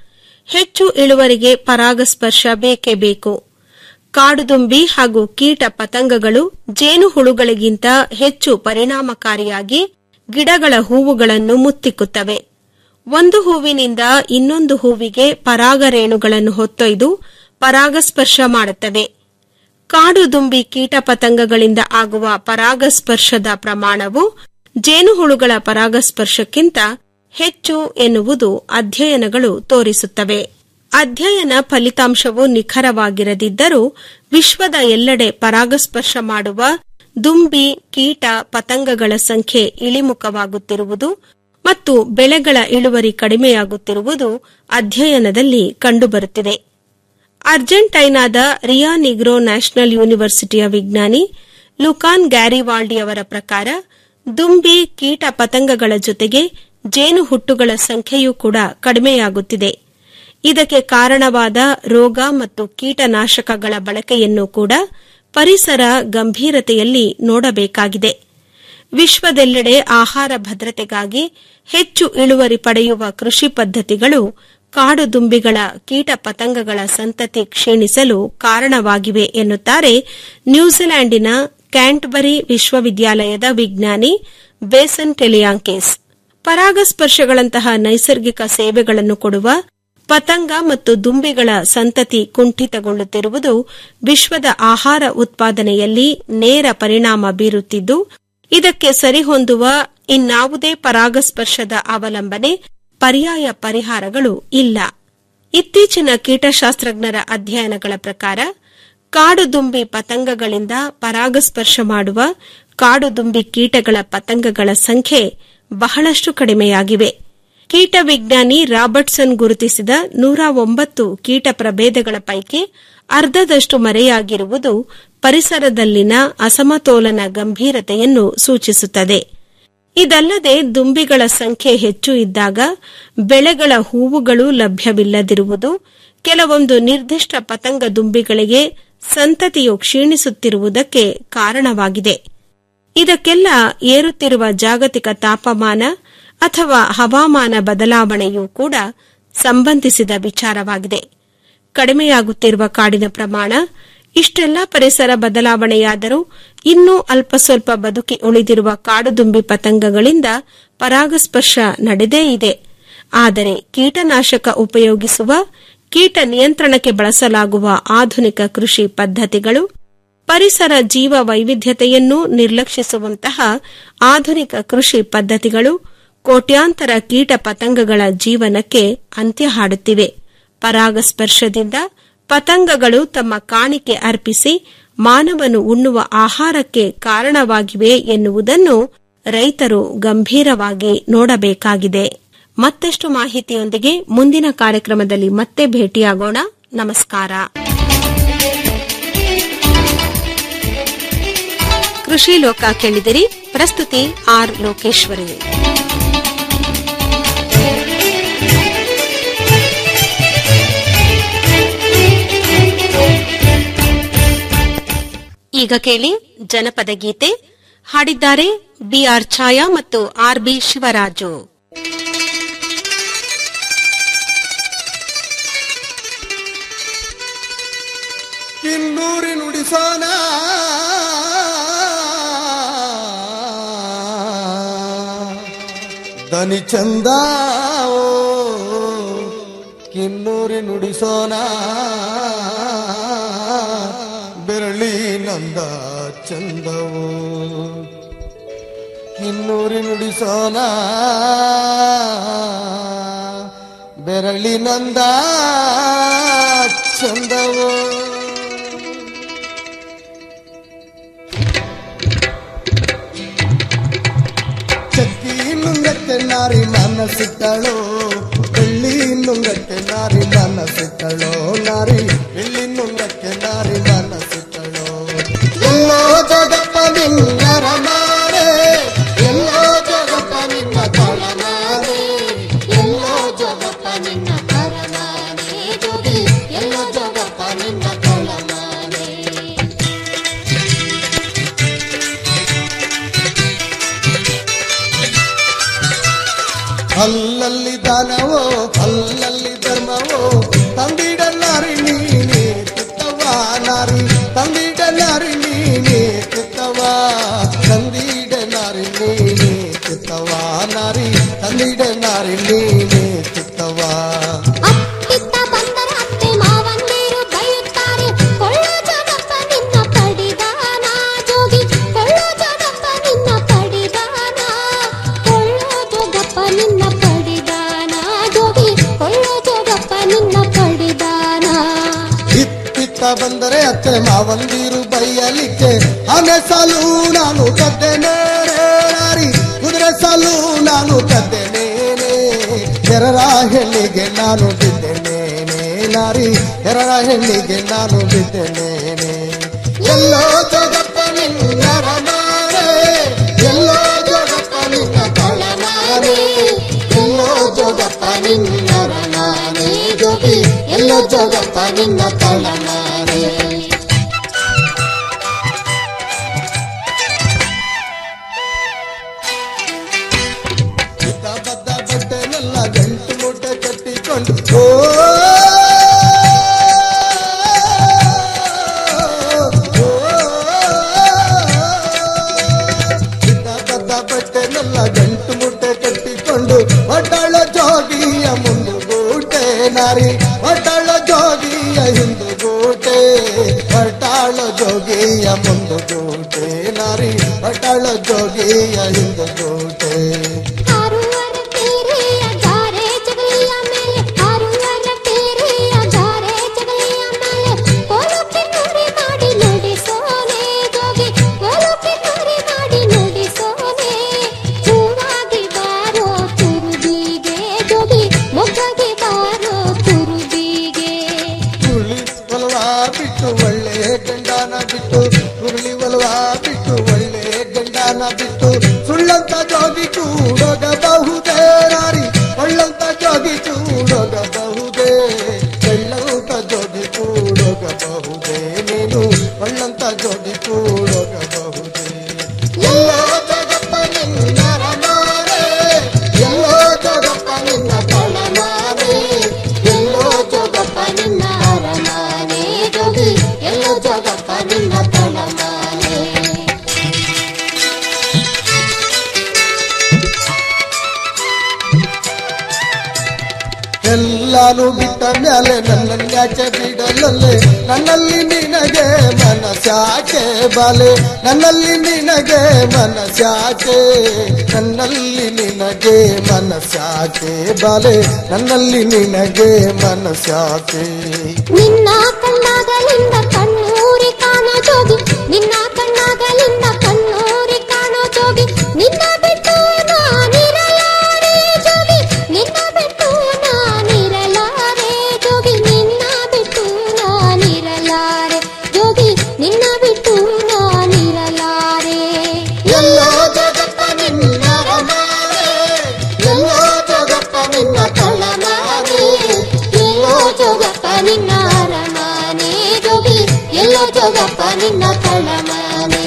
ಹೆಚ್ಚು ಇಳುವರಿಗೆ ಪರಾಗಸ್ಪರ್ಶ ಬೇಕೇ ಬೇಕು ಕಾಡುದುಂಬಿ ಹಾಗೂ ಕೀಟ ಪತಂಗಗಳು ಜೇನುಹುಳುಗಳಿಗಿಂತ ಹೆಚ್ಚು ಪರಿಣಾಮಕಾರಿಯಾಗಿ ಗಿಡಗಳ ಹೂವುಗಳನ್ನು ಮುತ್ತಿಕ್ಕುತ್ತವೆ ಒಂದು ಹೂವಿನಿಂದ ಇನ್ನೊಂದು ಹೂವಿಗೆ ಪರಾಗರೇಣುಗಳನ್ನು ಹೊತ್ತೊಯ್ದು ಪರಾಗಸ್ಪರ್ಶ ಮಾಡುತ್ತವೆ ಕಾಡುದುಂಬಿ ಕೀಟ ಪತಂಗಗಳಿಂದ ಆಗುವ ಪರಾಗಸ್ಪರ್ಶದ ಪ್ರಮಾಣವು ಜೇನುಹುಳುಗಳ ಪರಾಗಸ್ಪರ್ಶಕ್ಕಿಂತ ಹೆಚ್ಚು ಎನ್ನುವುದು ಅಧ್ಯಯನಗಳು ತೋರಿಸುತ್ತವೆ ಅಧ್ಯಯನ ಫಲಿತಾಂಶವು ನಿಖರವಾಗಿರದಿದ್ದರೂ ವಿಶ್ವದ ಎಲ್ಲೆಡೆ ಪರಾಗಸ್ಪರ್ಶ ಮಾಡುವ ದುಂಬಿ ಕೀಟ ಪತಂಗಗಳ ಸಂಖ್ಯೆ ಇಳಿಮುಖವಾಗುತ್ತಿರುವುದು ಮತ್ತು ಬೆಳೆಗಳ ಇಳುವರಿ ಕಡಿಮೆಯಾಗುತ್ತಿರುವುದು ಅಧ್ಯಯನದಲ್ಲಿ ಕಂಡುಬರುತ್ತಿದೆ ಅರ್ಜೆಂಟೈನಾದ ರಿಯಾ ನಿಗ್ರೋ ನ್ಯಾಷನಲ್ ಯೂನಿವರ್ಸಿಟಿಯ ವಿಜ್ಞಾನಿ ಲುಕಾನ್ ಗ್ಯಾರಿವಾಲ್ಡಿಯವರ ಪ್ರಕಾರ ದುಂಬಿ ಕೀಟ ಪತಂಗಗಳ ಜೊತೆಗೆ ಜೇನುಹುಟ್ಟುಗಳ ಸಂಖ್ಯೆಯೂ ಕೂಡ ಕಡಿಮೆಯಾಗುತ್ತಿದೆ ಇದಕ್ಕೆ ಕಾರಣವಾದ ರೋಗ ಮತ್ತು ಕೀಟನಾಶಕಗಳ ಬಳಕೆಯನ್ನು ಕೂಡ ಪರಿಸರ ಗಂಭೀರತೆಯಲ್ಲಿ ನೋಡಬೇಕಾಗಿದೆ ವಿಶ್ವದೆಲ್ಲೆಡೆ ಆಹಾರ ಭದ್ರತೆಗಾಗಿ ಹೆಚ್ಚು ಇಳುವರಿ ಪಡೆಯುವ ಕೃಷಿ ಪದ್ಧತಿಗಳು ಕಾಡುದುಂಬಿಗಳ ಕೀಟ ಪತಂಗಗಳ ಸಂತತಿ ಕ್ಷೀಣಿಸಲು ಕಾರಣವಾಗಿವೆ ಎನ್ನುತ್ತಾರೆ ನ್ಯೂಜಿಲೆಂಡಿನ ಕ್ಯಾಂಟ್ಬರಿ ವಿಶ್ವವಿದ್ಯಾಲಯದ ವಿಜ್ಞಾನಿ ಬೇಸನ್ ಟೆಲಿಯಾಂಕೇಸ್ ಪರಾಗಸ್ಪರ್ಶಗಳಂತಹ ನೈಸರ್ಗಿಕ ಸೇವೆಗಳನ್ನು ಕೊಡುವ ಪತಂಗ ಮತ್ತು ದುಂಬಿಗಳ ಸಂತತಿ ಕುಂಠಿತಗೊಳ್ಳುತ್ತಿರುವುದು ವಿಶ್ವದ ಆಹಾರ ಉತ್ಪಾದನೆಯಲ್ಲಿ ನೇರ ಪರಿಣಾಮ ಬೀರುತ್ತಿದ್ದು ಇದಕ್ಕೆ ಸರಿಹೊಂದುವ ಇನ್ನಾವುದೇ ಪರಾಗಸ್ಪರ್ಶದ ಅವಲಂಬನೆ ಪರ್ಯಾಯ ಪರಿಹಾರಗಳು ಇಲ್ಲ ಇತ್ತೀಚಿನ ಕೀಟಶಾಸ್ತ್ರಜ್ಞರ ಅಧ್ಯಯನಗಳ ಪ್ರಕಾರ ಕಾಡುದುಂಬಿ ಪತಂಗಗಳಿಂದ ಪರಾಗಸ್ಪರ್ಶ ಮಾಡುವ ಕಾಡುದುಂಬಿ ಕೀಟಗಳ ಪತಂಗಗಳ ಸಂಖ್ಯೆ ಬಹಳಷ್ಟು ಕಡಿಮೆಯಾಗಿವೆ ಕೀಟ ವಿಜ್ಞಾನಿ ರಾಬರ್ಟ್ಸನ್ ಗುರುತಿಸಿದ ನೂರ ಒಂಬತ್ತು ಕೀಟ ಪ್ರಭೇದಗಳ ಪೈಕಿ ಅರ್ಧದಷ್ಟು ಮರೆಯಾಗಿರುವುದು ಪರಿಸರದಲ್ಲಿನ ಅಸಮತೋಲನ ಗಂಭೀರತೆಯನ್ನು ಸೂಚಿಸುತ್ತದೆ ಇದಲ್ಲದೆ ದುಂಬಿಗಳ ಸಂಖ್ಯೆ ಹೆಚ್ಚು ಇದ್ದಾಗ ಬೆಳೆಗಳ ಹೂವುಗಳು ಲಭ್ಯವಿಲ್ಲದಿರುವುದು ಕೆಲವೊಂದು ನಿರ್ದಿಷ್ಟ ಪತಂಗ ದುಂಬಿಗಳಿಗೆ ಸಂತತಿಯು ಕ್ಷೀಣಿಸುತ್ತಿರುವುದಕ್ಕೆ ಕಾರಣವಾಗಿದೆ ಇದಕ್ಕೆಲ್ಲ ಏರುತ್ತಿರುವ ಜಾಗತಿಕ ತಾಪಮಾನ ಅಥವಾ ಹವಾಮಾನ ಬದಲಾವಣೆಯೂ ಕೂಡ ಸಂಬಂಧಿಸಿದ ವಿಚಾರವಾಗಿದೆ ಕಡಿಮೆಯಾಗುತ್ತಿರುವ ಕಾಡಿನ ಪ್ರಮಾಣ ಇಷ್ಟೆಲ್ಲ ಪರಿಸರ ಬದಲಾವಣೆಯಾದರೂ ಇನ್ನೂ ಅಲ್ಪ ಸ್ವಲ್ಪ ಬದುಕಿ ಉಳಿದಿರುವ ಕಾಡುದುಂಬಿ ಪತಂಗಗಳಿಂದ ಪರಾಗಸ್ಪರ್ಶ ನಡೆದೇ ಇದೆ ಆದರೆ ಕೀಟನಾಶಕ ಉಪಯೋಗಿಸುವ ಕೀಟ ನಿಯಂತ್ರಣಕ್ಕೆ ಬಳಸಲಾಗುವ ಆಧುನಿಕ ಕೃಷಿ ಪದ್ಧತಿಗಳು ಪರಿಸರ ಜೀವ ವೈವಿಧ್ಯತೆಯನ್ನು ನಿರ್ಲಕ್ಷಿಸುವಂತಹ ಆಧುನಿಕ ಕೃಷಿ ಪದ್ಧತಿಗಳು ಕೋಟ್ಯಾಂತರ ಕೀಟ ಪತಂಗಗಳ ಜೀವನಕ್ಕೆ ಅಂತ್ಯ ಹಾಡುತ್ತಿವೆ ಪರಾಗಸ್ಪರ್ಶದಿಂದ ಪತಂಗಗಳು ತಮ್ಮ ಕಾಣಿಕೆ ಅರ್ಪಿಸಿ ಮಾನವನು ಉಣ್ಣುವ ಆಹಾರಕ್ಕೆ ಕಾರಣವಾಗಿವೆ ಎನ್ನುವುದನ್ನು ರೈತರು ಗಂಭೀರವಾಗಿ ನೋಡಬೇಕಾಗಿದೆ ಮತ್ತಷ್ಟು ಮಾಹಿತಿಯೊಂದಿಗೆ ಮುಂದಿನ ಕಾರ್ಯಕ್ರಮದಲ್ಲಿ ಮತ್ತೆ ಭೇಟಿಯಾಗೋಣ ನಮಸ್ಕಾರ ಕೃಷಿ ಲೋಕ ಕೇಳಿದಿರಿ ಪ್ರಸ್ತುತಿ ಆರ್ ಲೋಕೇಶ್ವರಿ ಈಗ ಕೇಳಿ ಜನಪದ ಗೀತೆ ಹಾಡಿದ್ದಾರೆ ಬಿಆರ್ ಛಾಯಾ ಮತ್ತು ಆರ್ ಬಿ ಶಿವರಾಜು ಕಿನ್ನೂರಿ ನುಡಿಸೋಣ ದನಿ ಚಂದ ಓ, ಕಿನ್ನೂರಿ ನುಡಿಸೋಣ ಬೆರಳಿ ನಂದ ಚಂದವು ಕಿನ್ನೂರಿ ನುಡಿಸೋಣ ಬೆರಳಿ ನಂದ ಚಂದವು ಚಕ್ಕಿ ನುಂಗಕ್ಕೆ ನಾರಿ ಮನಸ್ಸಿಟ್ಟಳು ಬೆಳ್ಳಿ ನುಂಗಕ್ಕೆ ನಾರಿ ಮನಸ್ಸಿಟ್ಟಳು ನಾರಿ ಬೆಳ್ಳಿ ನುಂಗಕ್ಕೆ ನಾರಿ ಮನಸ್ಸಿಟ್ಟಳು ಎಲ್ಲೋ ಜಗಪ್ಪ ನಿನ್ನರ ಮಾರೆ ಎಲ್ಲೋ ಜಗಪ್ಪ ನಿನ್ನ ತಳಮಾರೆ ಎಲ್ಲೋ ಜಗಪ್ಪ ನಿನ್ನ ತಳಮಾರೆ ಜೋಗಿ ಎಲ್ಲೋ ಜಗಪ್ಪ ನಿನ್ನ ತಳಮಾರೆ ಅಲ್ಲಲ್ಲಿ ದಾನವೋ ಅಲ್ಲಲ್ಲಿ ಧರ್ಮವೋ ಅಂತ ಬಂದರೆ ಅತ್ತೆ ಮಾವಂದಿರು ಬೈಯಲಿಕ್ಕೆ ಆನೆ ಸಾಲು ನಾನು ಕದ್ದೆನೇನೆ ನಾರಿ ಕುದುರೆ ಸಾಲು ನಾನು ಕದ್ದೆನೇನೆ ಎರರ ಹೆಣ್ಣಿಗೆ ನಾನು ಬಿದ್ದೆನೇನೆ ನಾರಿ ಎರರ ಹೆಣ್ಣಿಗೆ ನಾನು ಬಿದ್ದೆನೇನೆ ಎಲ್ಲೋ ಜಗಪ್ಪ ನಿನ್ನ ರಮಾರೆ ಎಲ್ಲೋ ಜಗಪ್ಪ ನಿನ್ನ ತಳಮಾರೆ ಎಲ್ಲೋ ಜೋಗಪ್ಪ ನಿನ್ನ ರಮಾರೆ ಜೋಗಿ ಎಲ್ಲೋ ಜೋಗಪ್ಪ ನಿನ್ನ ತಳಮಾರೆ ಬದ್ದ ಬದ್ದ ಬಟ್ಟೆನೆಲ್ಲ ಗಂಟು ಮೂಟೆ ಕಟ್ಟಿಕೊಂಡು ಓ ಬಿದ್ದ ಬದ್ದ ಬಟ್ಟೆನೆಲ್ಲ ಗಂಟು ಮುಟ್ಟೆ ಕಟ್ಟಿಕೊಂಡು ಒಡ್ಡಾಳ ಜೋಗಿಯ ಮುಂದು ಗೂಟೆ ನಾರಿ ಒಡ್ಡಾಳ ಜೋಗಿಯ ಹಿಂದು ಗೂಟೆ ಒಡ್ಡಾಳ ಜೋಗಿಯ ಮುಂದು ಗೂಟೆ ನಾರಿ ಒಡ್ಡಾಳ ಜೋಗಿಯ ಹಿಂದು ಗೂಟೆ ಆರುವರ ಕೇರೆಯ ಗಾರೆ ಜಗಲಿಯ ಮೇಲೆ ಆರುವರ ಕೇರೆಯ ಗಾರೆ ಜಗಲಿಯ ಮೇಲೆ ಕೋಲಕ್ಕೆ ನುಡಿ ಮಾಡಿ ನುಡಿಸೋನೆ ಜೋಗಿ ಕೋಲಕ್ಕೆ ನುಡಿ ಮಾಡಿ ನುಡಿಸೋನೆ ಹೂವಾಗಿ ಬಾರೋ ತುರುದಿಗೆ ಜೋಗಿ ಮೊಗ್ಗಾಗಿ ಬಾರೋ ತುರುದಿಗೆ ಹುರುಳಿ ಒಲವ ಬಿಟ್ಟು ಒಳ್ಳೆ ಗಂಡನ ಬಿಟ್ಟು ಹುರುಳಿ ಒಲವ ಬಿಟ್ಟು ಒಳ್ಳೆ ಗಂಡನ ಬಿಟ್ಟು ಸುಳ್ಳಂತ ಜೋಗಿ ಕೂಡೋಗಬಹುದೇ ನಾರಿ ಒಳ್ಳಂತ ಜೋಗಿ ಕೂಡೋಗಬಹುದೇ ಒಳ್ಳಂತ ಜೋಗಿ ಕೂಡೋಗಬಹುದೇ ನೀನು ಒಳ್ಳಂತ ಜೋಗಿ ಕೂಡೋಗಬಹುದೇ ಎಲ್ಲೋ ಜಗಪ್ಪ ನಿನ್ನ ರಮಾರೆ ಎಲ್ಲೋ ಜಗಪ್ಪ ನಿನ್ನ ತಳಮಾರೆ ಎಲ್ಲೋ ಜೋಗಪ್ಪ ನಿನ್ನ ಅರಮಾನೆ ಜೋಗಿ ಎಲ್ಲೋ ಜೋಗಪ್ಪ ನಿನ್ನ ತಳಮಾನೆ ಎಲ್ಲಾನು ಬಿಟ್ಟ ಮ್ಯಾಲೆ ನನ್ನನ್ಯಾಚೆ ಬಿಡಲಲ್ಲೇ ನನ್ನಲ್ಲಿ ನಿನಗೆ ಮನಸ್ಯಾಕೆ ಬಾಲೆ ನನ್ನಲ್ಲಿ ನಿನಗೆ ಮನಸ್ಯಾಕೆ ನನ್ನಲ್ಲಿ ನಿನಗೆ ಮನಸ್ಯಾಕೆ ಬಾಲೆ ನನ್ನಲ್ಲಿ ನಿನಗೆ ಮನಸ್ಯಾಕೆ ನಿನ್ನ ಕಣ್ಣಾಗಲಿಂದ ಕಣ್ಣೂರಿ ಕಾಣೋ ಜೋಗಿ ನಿನ್ನ ಕಣ್ಣಾಗಲಿಂದ ಕಣ್ಣೂರಿ ಕಾಣೋ ಜೋಗಿ ನಿನ್ನ ಬಿಟ್ಟು ನಾನಿರಲಾರೆ ಜೋಗಿ ನಿನ್ನ ಬಿಟ್ಟು ನಾನಿರಲಾರೆ ಜೋಗಿ ನಿನ್ನ ಬಿಟ್ಟು ನಾನಿರಲಾರೆ ಜೋಗಿ ನಿನ್ನ ಬಿಟ್ಟು ನಾನಿರಲಾರೆ ಎಲ್ಲೋ ಜಗಪ್ಪ ನಿನ್ನ ರಮಾರೆ ಎಲ್ಲೋ ಜಗಪ್ಪ ನಿನ್ನ ತಳಮಾರೆ ಎಲ್ಲೋ ಜೋಗಪ್ಪ ನಿನ್ನ ಅರಮಾನೆ ಜೋಗಿ ಎಲ್ಲೋ ಜೋಗಪ್ಪ ನಿನ್ನ ತಳಮಾನೆ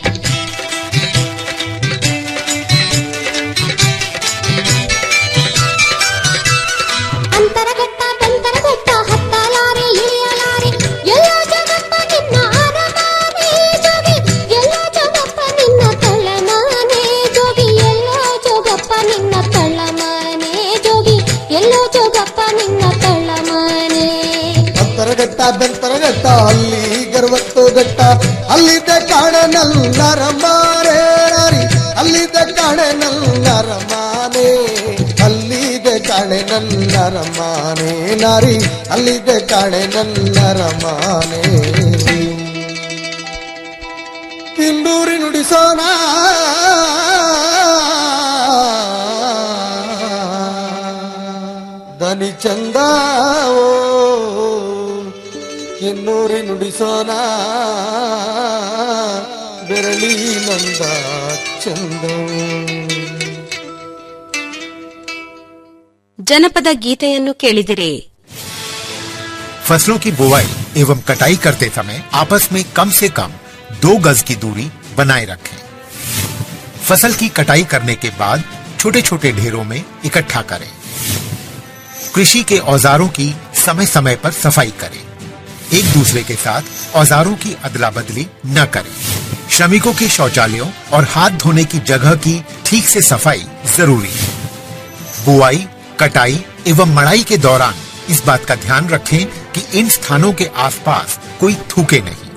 ಅಂತರಘಟ್ಟ ಬಂತರಘಟ್ಟ ಹತ್ತಲಾರೆ ಇಳಿಯಲಾರೆ ಎಲ್ಲೋ ಜೋಗಪ್ಪ ನಿನ್ನ ಅರಮಾನೆ ಜೋಗಿ ಎಲ್ಲೋ ಜೋಗಪ್ಪ ನಿನ್ನ ತಳಮಾನೆ ಜೋಗಿ ಎಲ್ಲೋ ಜೋಗಪ್ಪ ನಿನ್ನ ತಳಮಾನೆ ಜೋಗಿ ಎಲ್ಲೋ ಜೋಗಪ್ಪ ನಿನ್ನ ತಳಮಾನೆ ಅಂತರಘಟ್ಟ ಬೆಂತರಘಟ್ಟ ಅಲ್ಲಿ ಗರ್ವತ್ತು ಘಟ್ಟ ಅಲ್ಲಿದ್ದ ಕಾಣ ನಲ್ಲರ ಮಾರೆ ನಾರಿ ಅಲ್ಲಿದ್ದ ಕಾಣೆ ನಲ್ಲರ ಮಾನೆ ಅಲ್ಲಿದೆ ಕಾಣೆ ನಲ್ಲರ ಮಾನೆ ನಾರಿ ಅಲ್ಲಿದೆ ಕಾಣೆ ನಲ್ಲರ ಮಾನೆ ಇಂದೂರಿ ನುಡಿಸೋಣ ದನಿ ಚಂದ ಓ ಕಿನ್ನೂರಿ ನುಡಿಸೋಣ ಬೆರಳಿ ನಂದ ಚಂದ ಜನಪದ ಗೀತೆಯನ್ನು ಕೇಳಿದಿರಿ फसलों की बुवाई एवं कटाई करते समय आपस में कम से कम दो गज की दूरी बनाए रखें फसल की कटाई करने के बाद छोटे छोटे ढेरों में इकट्ठा करें कृषि के औजारों की समय समय पर सफाई करें एक दूसरे के साथ औजारों की अदला बदली न करें श्रमिकों के शौचालयों और हाथ धोने की जगह की ठीक से सफाई जरूरी है बुआई कटाई एवं मड़ाई के दौरान इस बात का ध्यान रखें कि इन स्थानों के आसपास कोई थूके नहीं